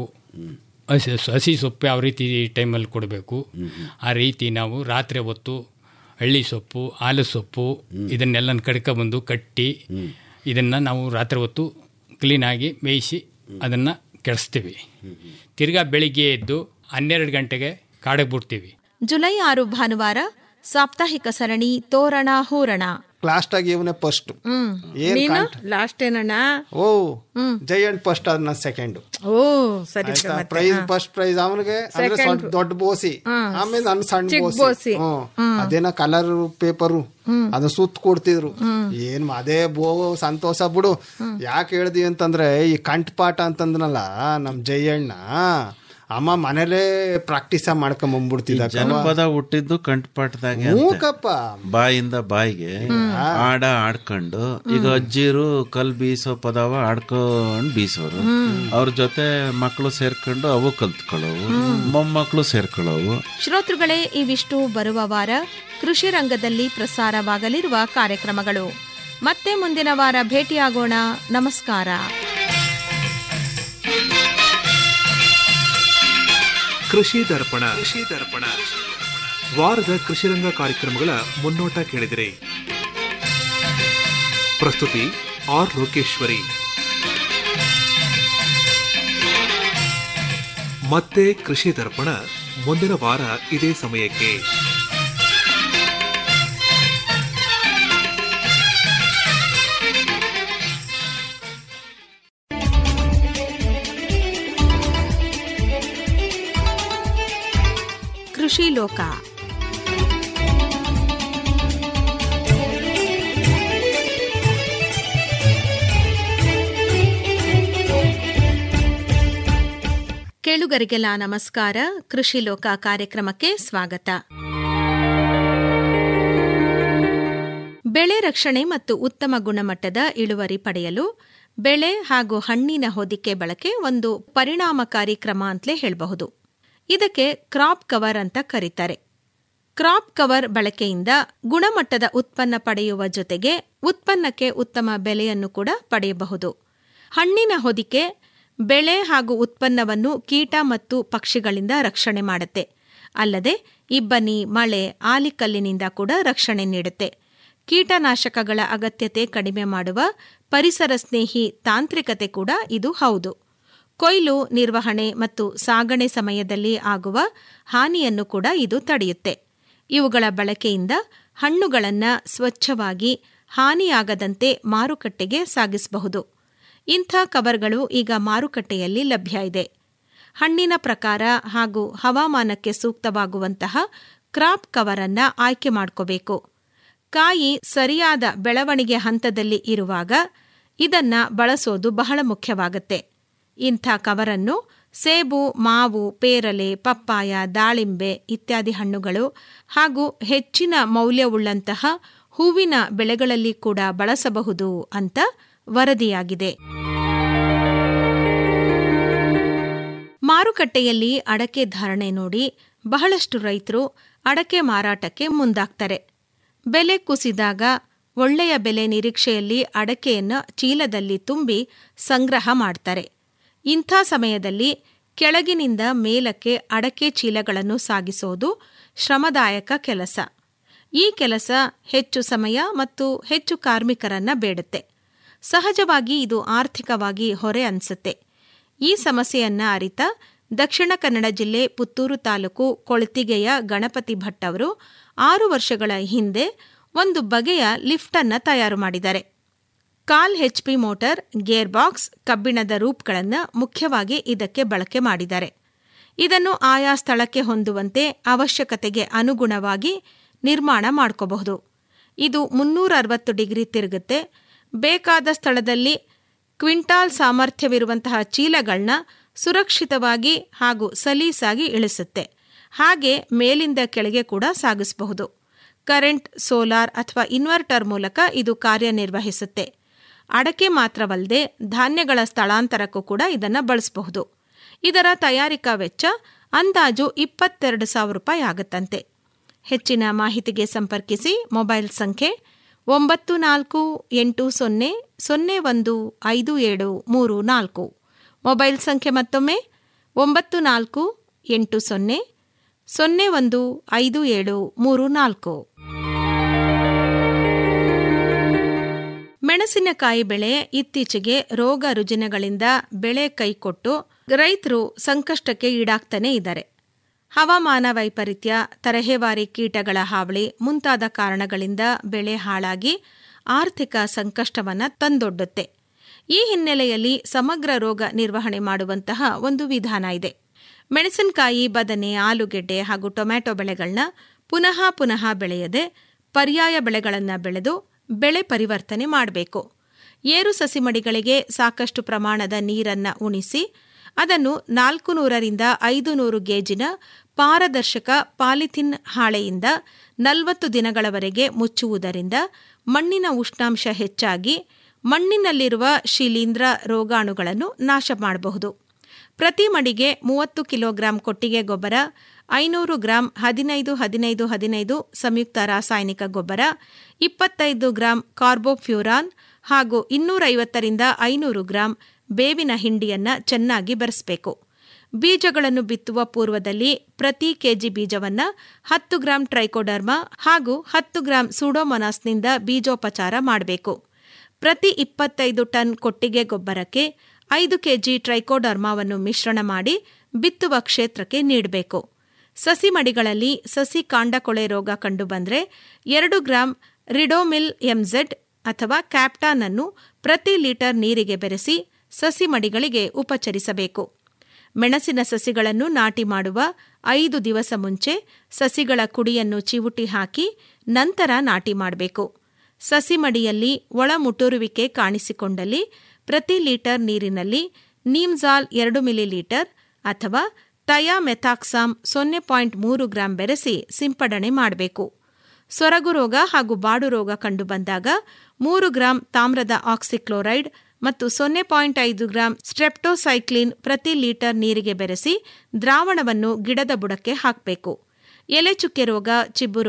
ಹಸಿ ಹಸಿ ಸೊಪ್ಪು ಯಾವ ರೀತಿ ಟೈಮಲ್ಲಿ ಕೊಡಬೇಕು ಆ ರೀತಿ ನಾವು ರಾತ್ರಿ ಹೊತ್ತು ಹಳ್ಳಿ ಸೊಪ್ಪು ಆಲು ಸೊಪ್ಪು ಇದನ್ನೆಲ್ಲ ಕಡ್ಕೊಬಂದು ಕಟ್ಟಿ ಇದನ್ನು ನಾವು ರಾತ್ರಿ ಹೊತ್ತು ಕ್ಲೀನಾಗಿ ಬೇಯಿಸಿ ಅದನ್ನು ಕೆಡಿಸ್ತೀವಿ ತಿರ್ಗಾ ಬೆಳಿಗ್ಗೆ ಎದ್ದು ಹನ್ನೆರಡು ಗಂಟೆಗೆ ಕಾಡಕ್ಕೆ ಬಿಡ್ತೀವಿ ಜುಲೈ ಆರು ಭಾನುವಾರ ಸಾಪ್ತಾಹಿಕ ಸರಣಿ ತೋರಣ ಹೂರಣ ಲಾಸ್ಟ್ ಆಗಿ ಇವನೇ ಫಸ್ಟ್ ಹ್ಮ್ ಏನ್ ನೀನು ಕಾಂಟ್? ಲಾಸ್ಟ್ ಏನಣ್ಣ ಓ ಜಯಂಟ್ ಫಸ್ಟ್ ಅದ್ ನಾ ಸೆಕೆಂಡ್ ಓ ಸರಿ ಬಿಡು ಮತ್ತೆ. ಪ್ರೈಸ್ ಹಾ. ಫಸ್ಟ್ ಪ್ರೈಸ್ ಅವನಿಗೆ ಅಂದ್ರೆ Second. ಸ್ವಲ್ಪ ದೊಡ್ಡ ಬೋಸಿ ಹ್ಮ್. ಆಮೇಲೆ ನನ್ ಸಣ್ಣ ಚಿಕ್ಕ ಬೋಸಿ ಬೋಸಿ. ಹ್ಮ್. ಹ್ಮ್. ಅದೇನ ಕಲರ್ ಪೇಪರು ಹ್ಮ್. ಅದನ್ನ ಸುತ್ತ ಕೊಡ್ತಿದ್ರು ಹ್ಮ್. ಏನ್ ಅದೇ ಬೋ ಸಂತೋಷ ಬಿಡು ಯಾಕೆ ಹೇಳ್ದಿ ಅಂತಂದ್ರೆ ಈ ಕಂಠಪಾಠ ಅಂತಂದ್ನಲ್ಲ ನಮ್ ಜಯಣ್ಣ ಅಮ್ಮ ಮನೇಲೇ ಪ್ರಾಕ್ಟೀಸ ಮಾಡ್ಕೊಂಡ್ ಬಂದ್ಬಿಡ್ತಿದ್ದ ಜನಪದ ಹುಟ್ಟಿದ್ದು ಕಂಠಪಾಠದಾಗೆ ಅಂತೆ. ಮೂಕಪ್ಪ ಬಾಯಿಂದ ಬಾಯಿಗೆ ಆಡ ಆಡ್ಕೊಂಡು ಈಗ ಅಜ್ಜಿರು ಕಲ್ ಬೀಸೋ ಪದವ ಆಡ್ಕೊಂಡ್ ಬೀಸೋರು ಅವ್ರ ಜೊತೆ ಮಕ್ಕಳು ಸೇರ್ಕೊಂಡು ಅವು ಕಲ್ತ್ಕೊಳ್ಳೋವು ಮೊಮ್ಮಕ್ಕಳು ಸೇರ್ಕೊಳ್ಳೋವು ಶ್ರೋತೃಗಳೇ ಇವಿಷ್ಟು ಬರುವ ವಾರ ಕೃಷಿ ರಂಗದಲ್ಲಿ ಪ್ರಸಾರವಾಗಲಿರುವ ಕಾರ್ಯಕ್ರಮಗಳು ಮತ್ತೆ ಮುಂದಿನ ವಾರ ಭೇಟಿಯಾಗೋಣ ನಮಸ್ಕಾರ ಕೃಷಿ ದರ್ಪಣ ಕೃಷಿ ದರ್ಪಣ ವಾರದ ಕೃಷಿರಂಗ ಕಾರ್ಯಕ್ರಮಗಳ ಮುನ್ನೋಟ ಕೇಳಿದಿರಿ ಪ್ರಸ್ತುತಿ ಆರ್ ಲೋಕೇಶ್ವರಿ ಮತ್ತೆ ಕೃಷಿ ದರ್ಪಣ ಮುಂದಿನ ವಾರ ಇದೇ ಸಮಯಕ್ಕೆ ಕೃಷಿ ಲೋಕ ಕೇಳುಗರಿಗೆಲ್ಲ ನಮಸ್ಕಾರ ಕೃಷಿ ಲೋಕ ಕಾರ್ಯಕ್ರಮಕ್ಕೆ ಸ್ವಾಗತ ಬೆಳೆ ರಕ್ಷಣೆ ಮತ್ತು ಉತ್ತಮ ಗುಣಮಟ್ಟದ ಇಳುವರಿ ಪಡೆಯಲು ಬೆಳೆ ಹಾಗೂ ಹಣ್ಣಿನ ಹೊದಿಕೆ ಬಳಕೆ ಒಂದು ಪರಿಣಾಮಕಾರಿ ಕ್ರಮ ಅಂತಲೇ ಹೇಳಬಹುದು ಇದಕ್ಕೆ ಕ್ರಾಪ್ ಕವರ್ ಅಂತ ಕರೀತಾರೆ ಕ್ರಾಪ್ ಕವರ್ ಬಳಕೆಯಿಂದ ಗುಣಮಟ್ಟದ ಉತ್ಪನ್ನ ಪಡೆಯುವ ಜೊತೆಗೆ ಉತ್ಪನ್ನಕ್ಕೆ ಉತ್ತಮ ಬೆಲೆಯನ್ನು ಕೂಡ ಪಡೆಯಬಹುದು ಹಣ್ಣಿನ ಹೊದಿಕೆ ಬೆಳೆ ಹಾಗೂ ಉತ್ಪನ್ನವನ್ನು ಕೀಟ ಮತ್ತು ಪಕ್ಷಿಗಳಿಂದ ರಕ್ಷಣೆ ಮಾಡುತ್ತೆ ಅಲ್ಲದೆ ಇಬ್ಬನಿ ಮಳೆ ಆಲಿಕಲ್ಲಿನಿಂದ ಕೂಡ ರಕ್ಷಣೆ ನೀಡುತ್ತೆ ಕೀಟನಾಶಕಗಳ ಅಗತ್ಯತೆ ಕಡಿಮೆ ಮಾಡುವ ಪರಿಸರ ಸ್ನೇಹಿ ತಾಂತ್ರಿಕತೆ ಕೂಡ ಇದು ಹೌದು ಕೊಯ್ಲು ನಿರ್ವಹಣೆ ಮತ್ತು ಸಾಗಣೆ ಸಮಯದಲ್ಲಿ ಆಗುವ ಹಾನಿಯನ್ನು ಕೂಡ ಇದು ತಡೆಯುತ್ತೆ ಇವುಗಳ ಬಳಕೆಯಿಂದ ಹಣ್ಣುಗಳನ್ನು ಸ್ವಚ್ಛವಾಗಿ ಹಾನಿಯಾಗದಂತೆ ಮಾರುಕಟ್ಟೆಗೆ ಸಾಗಿಸಬಹುದು ಇಂಥ ಕವರ್ಗಳು ಈಗ ಮಾರುಕಟ್ಟೆಯಲ್ಲಿ ಲಭ್ಯ ಇದೆ ಹಣ್ಣಿನ ಪ್ರಕಾರ ಹಾಗೂ ಹವಾಮಾನಕ್ಕೆ ಸೂಕ್ತವಾಗುವಂತಹ ಕ್ರಾಪ್ ಕವರ್ ಅನ್ನ ಆಯ್ಕೆ ಮಾಡ್ಕೋಬೇಕು ಕಾಯಿ ಸರಿಯಾದ ಬೆಳವಣಿಗೆ ಹಂತದಲ್ಲಿ ಇರುವಾಗ ಇದನ್ನ ಬಳಸೋದು ಬಹಳ ಮುಖ್ಯವಾಗುತ್ತೆ ಇಂಥ ಕವರನ್ನು ಸೇಬು ಮಾವು ಪೇರಲೆ ಪಪ್ಪಾಯ ದಾಳಿಂಬೆ ಇತ್ಯಾದಿ ಹಣ್ಣುಗಳು ಹಾಗೂ ಹೆಚ್ಚಿನ ಮೌಲ್ಯವುಳ್ಳಂತಹ ಹೂವಿನ ಬೆಳೆಗಳಲ್ಲಿ ಕೂಡ ಬಳಸಬಹುದು ಅಂತ ವರದಿಯಾಗಿದೆ ಮಾರುಕಟ್ಟೆಯಲ್ಲಿ ಅಡಕೆ ಧಾರಣೆ ನೋಡಿ ಬಹಳಷ್ಟು ರೈತರು ಅಡಕೆ ಮಾರಾಟಕ್ಕೆ ಮುಂದಾಗ್ತಾರೆ ಬೆಲೆ ಕುಸಿದಾಗ ಒಳ್ಳೆಯ ಬೆಲೆ ನಿರೀಕ್ಷೆಯಲ್ಲಿ ಅಡಕೆಯನ್ನು ಚೀಲದಲ್ಲಿ ತುಂಬಿ ಸಂಗ್ರಹ ಮಾಡ್ತಾರೆ ಇಂಥ ಸಮಯದಲ್ಲಿ ಕೆಳಗಿನಿಂದ ಮೇಲಕ್ಕೆ ಅಡಕೆ ಚೀಲಗಳನ್ನು ಸಾಗಿಸೋದು ಶ್ರಮದಾಯಕ ಕೆಲಸ ಈ ಕೆಲಸ ಹೆಚ್ಚು ಸಮಯ ಮತ್ತು ಹೆಚ್ಚು ಕಾರ್ಮಿಕರನ್ನ ಬೇಡುತ್ತೆ ಸಹಜವಾಗಿ ಇದು ಆರ್ಥಿಕವಾಗಿ ಹೊರೆ ಅನ್ಸುತ್ತೆ ಈ ಸಮಸ್ಯೆಯನ್ನ ಅರಿತ ದಕ್ಷಿಣ ಕನ್ನಡ ಜಿಲ್ಲೆ ಪುತ್ತೂರು ತಾಲೂಕು ಕೊಳ್ತಿಗೆಯ ಗಣಪತಿ ಭಟ್ ಅವರು ಆರು ವರ್ಷಗಳ ಹಿಂದೆ ಒಂದು ಬಗೆಯ ಲಿಫ್ಟ್ ಅನ್ನ ತಯಾರು ಮಾಡಿದ್ದಾರೆ ಕಾಲ್ ಹೆಚ್ಪಿ ಮೋಟಾರ್ ಗೇರ್ ಬಾಕ್ಸ್ ಕಬ್ಬಿಣದ ರೂಪ್ಗಳನ್ನು ಮುಖ್ಯವಾಗಿ ಇದಕ್ಕೆ ಬಳಕೆ ಮಾಡಿದ್ದಾರೆ ಇದನ್ನು ಆಯಾ ಸ್ಥಳಕ್ಕೆ ಹೊಂದುವಂತೆ ಅವಶ್ಯಕತೆಗೆ ಅನುಗುಣವಾಗಿ ನಿರ್ಮಾಣ ಮಾಡ್ಕೋಬಹುದು ಇದು ಮುನ್ನೂರ ಅರವತ್ತು ಡಿಗ್ರಿ ತಿರುಗುತ್ತೆ ಬೇಕಾದ ಸ್ಥಳದಲ್ಲಿ ಕ್ವಿಂಟಾಲ್ ಸಾಮರ್ಥ್ಯವಿರುವಂತಹ ಚೀಲಗಳನ್ನ ಸುರಕ್ಷಿತವಾಗಿ ಹಾಗೂ ಸಲೀಸಾಗಿ ಇಳಿಸುತ್ತೆ ಹಾಗೆ ಮೇಲಿಂದ ಕೆಳಗೆ ಕೂಡ ಸಾಗಿಸಬಹುದು ಕರೆಂಟ್ ಸೋಲಾರ್ ಅಥವಾ ಇನ್ವರ್ಟರ್ ಮೂಲಕ ಇದು ಕಾರ್ಯನಿರ್ವಹಿಸುತ್ತೆ ಅಡಕೆ ಮಾತ್ರವಲ್ಲದೆ ಧಾನ್ಯಗಳ ಸ್ಥಳಾಂತರಕ್ಕೂ ಕೂಡ ಇದನ್ನು ಬಳಸಬಹುದು ಇದರ ತಯಾರಿಕಾ ವೆಚ್ಚ ಅಂದಾಜು ಇಪ್ಪತ್ತೆರಡು ಸಾವಿರ ರೂಪಾಯಿ ಆಗುತ್ತಂತೆ ಹೆಚ್ಚಿನ ಮಾಹಿತಿಗೆ ಸಂಪರ್ಕಿಸಿ ಮೊಬೈಲ್ ಸಂಖ್ಯೆ ಒಂಬತ್ತು ನಾಲ್ಕು ಎಂಟು ಸೊನ್ನೆ ಸೊನ್ನೆ ಒಂದು ಐದು ಏಳು ಮೂರು ನಾಲ್ಕು ಮೊಬೈಲ್ ಸಂಖ್ಯೆ ಮತ್ತೊಮ್ಮೆ ಒಂಬತ್ತು ನಾಲ್ಕು ಎಂಟು ಸೊನ್ನೆ ಸೊನ್ನೆ ಒಂದು ಐದು ಏಳು ಮೂರು ನಾಲ್ಕು ಮೆಣಸಿನಕಾಯಿ ಬೆಳೆ ಇತ್ತೀಚೆಗೆ ರೋಗ ರುಜಿನಗಳಿಂದ ಬೆಳೆ ಕೈಕೊಟ್ಟು ರೈತರು ಸಂಕಷ್ಟಕ್ಕೆ ಈಡಾಗ್ತಾನೆ ಇದ್ದಾರೆ ಹವಾಮಾನ ವೈಪರೀತ್ಯ ತರಹೇವಾರಿ ಕೀಟಗಳ ಹಾವಳಿ ಮುಂತಾದ ಕಾರಣಗಳಿಂದ ಬೆಳೆ ಹಾಳಾಗಿ ಆರ್ಥಿಕ ಸಂಕಷ್ಟವನ್ನು ತಂದೊಡ್ಡುತ್ತೆ ಈ ಹಿನ್ನೆಲೆಯಲ್ಲಿ ಸಮಗ್ರ ರೋಗ ನಿರ್ವಹಣೆ ಮಾಡುವಂತಹ ಒಂದು ವಿಧಾನ ಇದೆ ಮೆಣಸಿನಕಾಯಿ ಬದನೆ ಆಲೂಗೆಡ್ಡೆ ಹಾಗೂ ಟೊಮ್ಯಾಟೊ ಬೆಳೆಗಳನ್ನ ಪುನಃ ಪುನಃ ಬೆಳೆಯದೆ ಪರ್ಯಾಯ ಬೆಳೆಗಳನ್ನು ಬೆಳೆದು ಬೆಳೆ ಪರಿವರ್ತನೆ ಮಾಡಬೇಕು ಏರು ಸಸಿಮಡಿಗಳಿಗೆ ಸಾಕಷ್ಟು ಪ್ರಮಾಣದ ನೀರನ್ನು ಉಣಿಸಿ ಅದನ್ನು ನಾಲ್ಕು ನೂರರಿಂದ ಐದು ನೂರು ಗೇಜಿನ ಪಾರದರ್ಶಕ ಪಾಲಿಥಿನ್ ಹಾಳೆಯಿಂದ ನಲವತ್ತು ದಿನಗಳವರೆಗೆ ಮುಚ್ಚುವುದರಿಂದ ಮಣ್ಣಿನ ಉಷ್ಣಾಂಶ ಹೆಚ್ಚಾಗಿ ಮಣ್ಣಿನಲ್ಲಿರುವ ಶಿಲೀಂಧ್ರ ರೋಗಾಣುಗಳನ್ನು ನಾಶ ಮಾಡಬಹುದು ಪ್ರತಿ ಮಡಿಗೆ ಮೂವತ್ತು ಕಿಲೋಗ್ರಾಂ ಕೊಟ್ಟಿಗೆ ಗೊಬ್ಬರ ಐನೂರು ಗ್ರಾಂ ಹದಿನೈದು ಹದಿನೈದು ಹದಿನೈದು ಸಂಯುಕ್ತ ರಾಸಾಯನಿಕ ಗೊಬ್ಬರ ಇಪ್ಪತ್ತೈದು ಗ್ರಾಂ ಕಾರ್ಬೋಫ್ಯೂರಾನ್ ಹಾಗೂ ಇನ್ನೂರೈವತ್ತರಿಂದ ಐನೂರು ಗ್ರಾಂ ಬೇವಿನ ಹಿಂಡಿಯನ್ನು ಚೆನ್ನಾಗಿ ಬೆರೆಸಬೇಕು ಬೀಜಗಳನ್ನು ಬಿತ್ತುವ ಪೂರ್ವದಲ್ಲಿ ಪ್ರತಿ ಕೆಜಿ ಬೀಜವನ್ನ ಹತ್ತು ಗ್ರಾಂ ಟ್ರೈಕೋಡರ್ಮಾ ಹಾಗೂ ಹತ್ತು ಗ್ರಾಂ ಸೂಡೋಮೊನಾಸ್ನಿಂದ ಬೀಜೋಪಚಾರ ಮಾಡಬೇಕು ಪ್ರತಿ ಇಪ್ಪತ್ತೈದು ಟನ್ ಕೊಟ್ಟಿಗೆ ಗೊಬ್ಬರಕ್ಕೆ ಐದು ಕೆಜಿ ಟ್ರೈಕೋಡರ್ಮಾವನ್ನು ಮಿಶ್ರಣ ಮಾಡಿ ಬಿತ್ತುವ ಕ್ಷೇತ್ರಕ್ಕೆ ನೀಡಬೇಕು ಸಸಿ ಮಡಿಗಳಲ್ಲಿ ಸಸಿ ಕಾಂಡಕೊಳೆ ರೋಗ ಕಂಡುಬಂದರೆ ಎರಡು ಗ್ರಾಂ ರಿಡೋಮಿಲ್ ಎಂಝೆಡ್ ಅಥವಾ ಕ್ಯಾಪ್ಟಾನ್ ಅನ್ನು ಪ್ರತಿ ಲೀಟರ್ ನೀರಿಗೆ ಬೆರೆಸಿ ಸಸಿ ಮಡಿಗಳಿಗೆ ಉಪಚರಿಸಬೇಕು ಮೆಣಸಿನ ಸಸಿಗಳನ್ನು ನಾಟಿ ಮಾಡುವ ಐದು ದಿವಸ ಮುಂಚೆ ಸಸಿಗಳ ಕುಡಿಯನ್ನು ಚಿವುಟಿ ಹಾಕಿ ನಂತರ ನಾಟಿ ಮಾಡಬೇಕು ಸಸಿ ಮಡಿಯಲ್ಲಿ ಒಳ ಮುಟುರುವಿಕೆ ಕಾಣಿಸಿಕೊಂಡಲ್ಲಿ ಪ್ರತಿ ಲೀಟರ್ ನೀರಿನಲ್ಲಿ ನೀಮ್ಜಾಲ್ ಎರಡು ಮಿಲಿಲೀಟರ್ ಅಥವಾ ಥಯಾಮೆಥಾಕ್ಸಾಮ್ ಸೊನ್ನೆ ಪಾಯಿಂಟ್ ಮೂರು ಗ್ರಾಂ ಬೆರೆಸಿ ಸಿಂಪಡಣೆ ಮಾಡಬೇಕು ಸೊರಗು ರೋಗ ಹಾಗೂ ಬಾಡು ರೋಗ ಕಂಡುಬಂದಾಗ ಮೂರು ಗ್ರಾಂ ತಾಮ್ರದ ಆಕ್ಸಿಕ್ಲೋರೈಡ್ ಮತ್ತು ಸೊನ್ನೆ ಪಾಯಿಂಟ್ ಐದು ಗ್ರಾಂ ಸ್ಟ್ರೆಪ್ಟೋಸೈಕ್ಲಿನ್ ಪ್ರತಿ ಲೀಟರ್ ನೀರಿಗೆ ಬೆರೆಸಿ ದ್ರಾವಣವನ್ನು ಗಿಡದ ಬುಡಕ್ಕೆ ಹಾಕಬೇಕು ಎಲೆ ಚುಕ್ಕೆ ರೋಗ ಚಿಬ್ಬು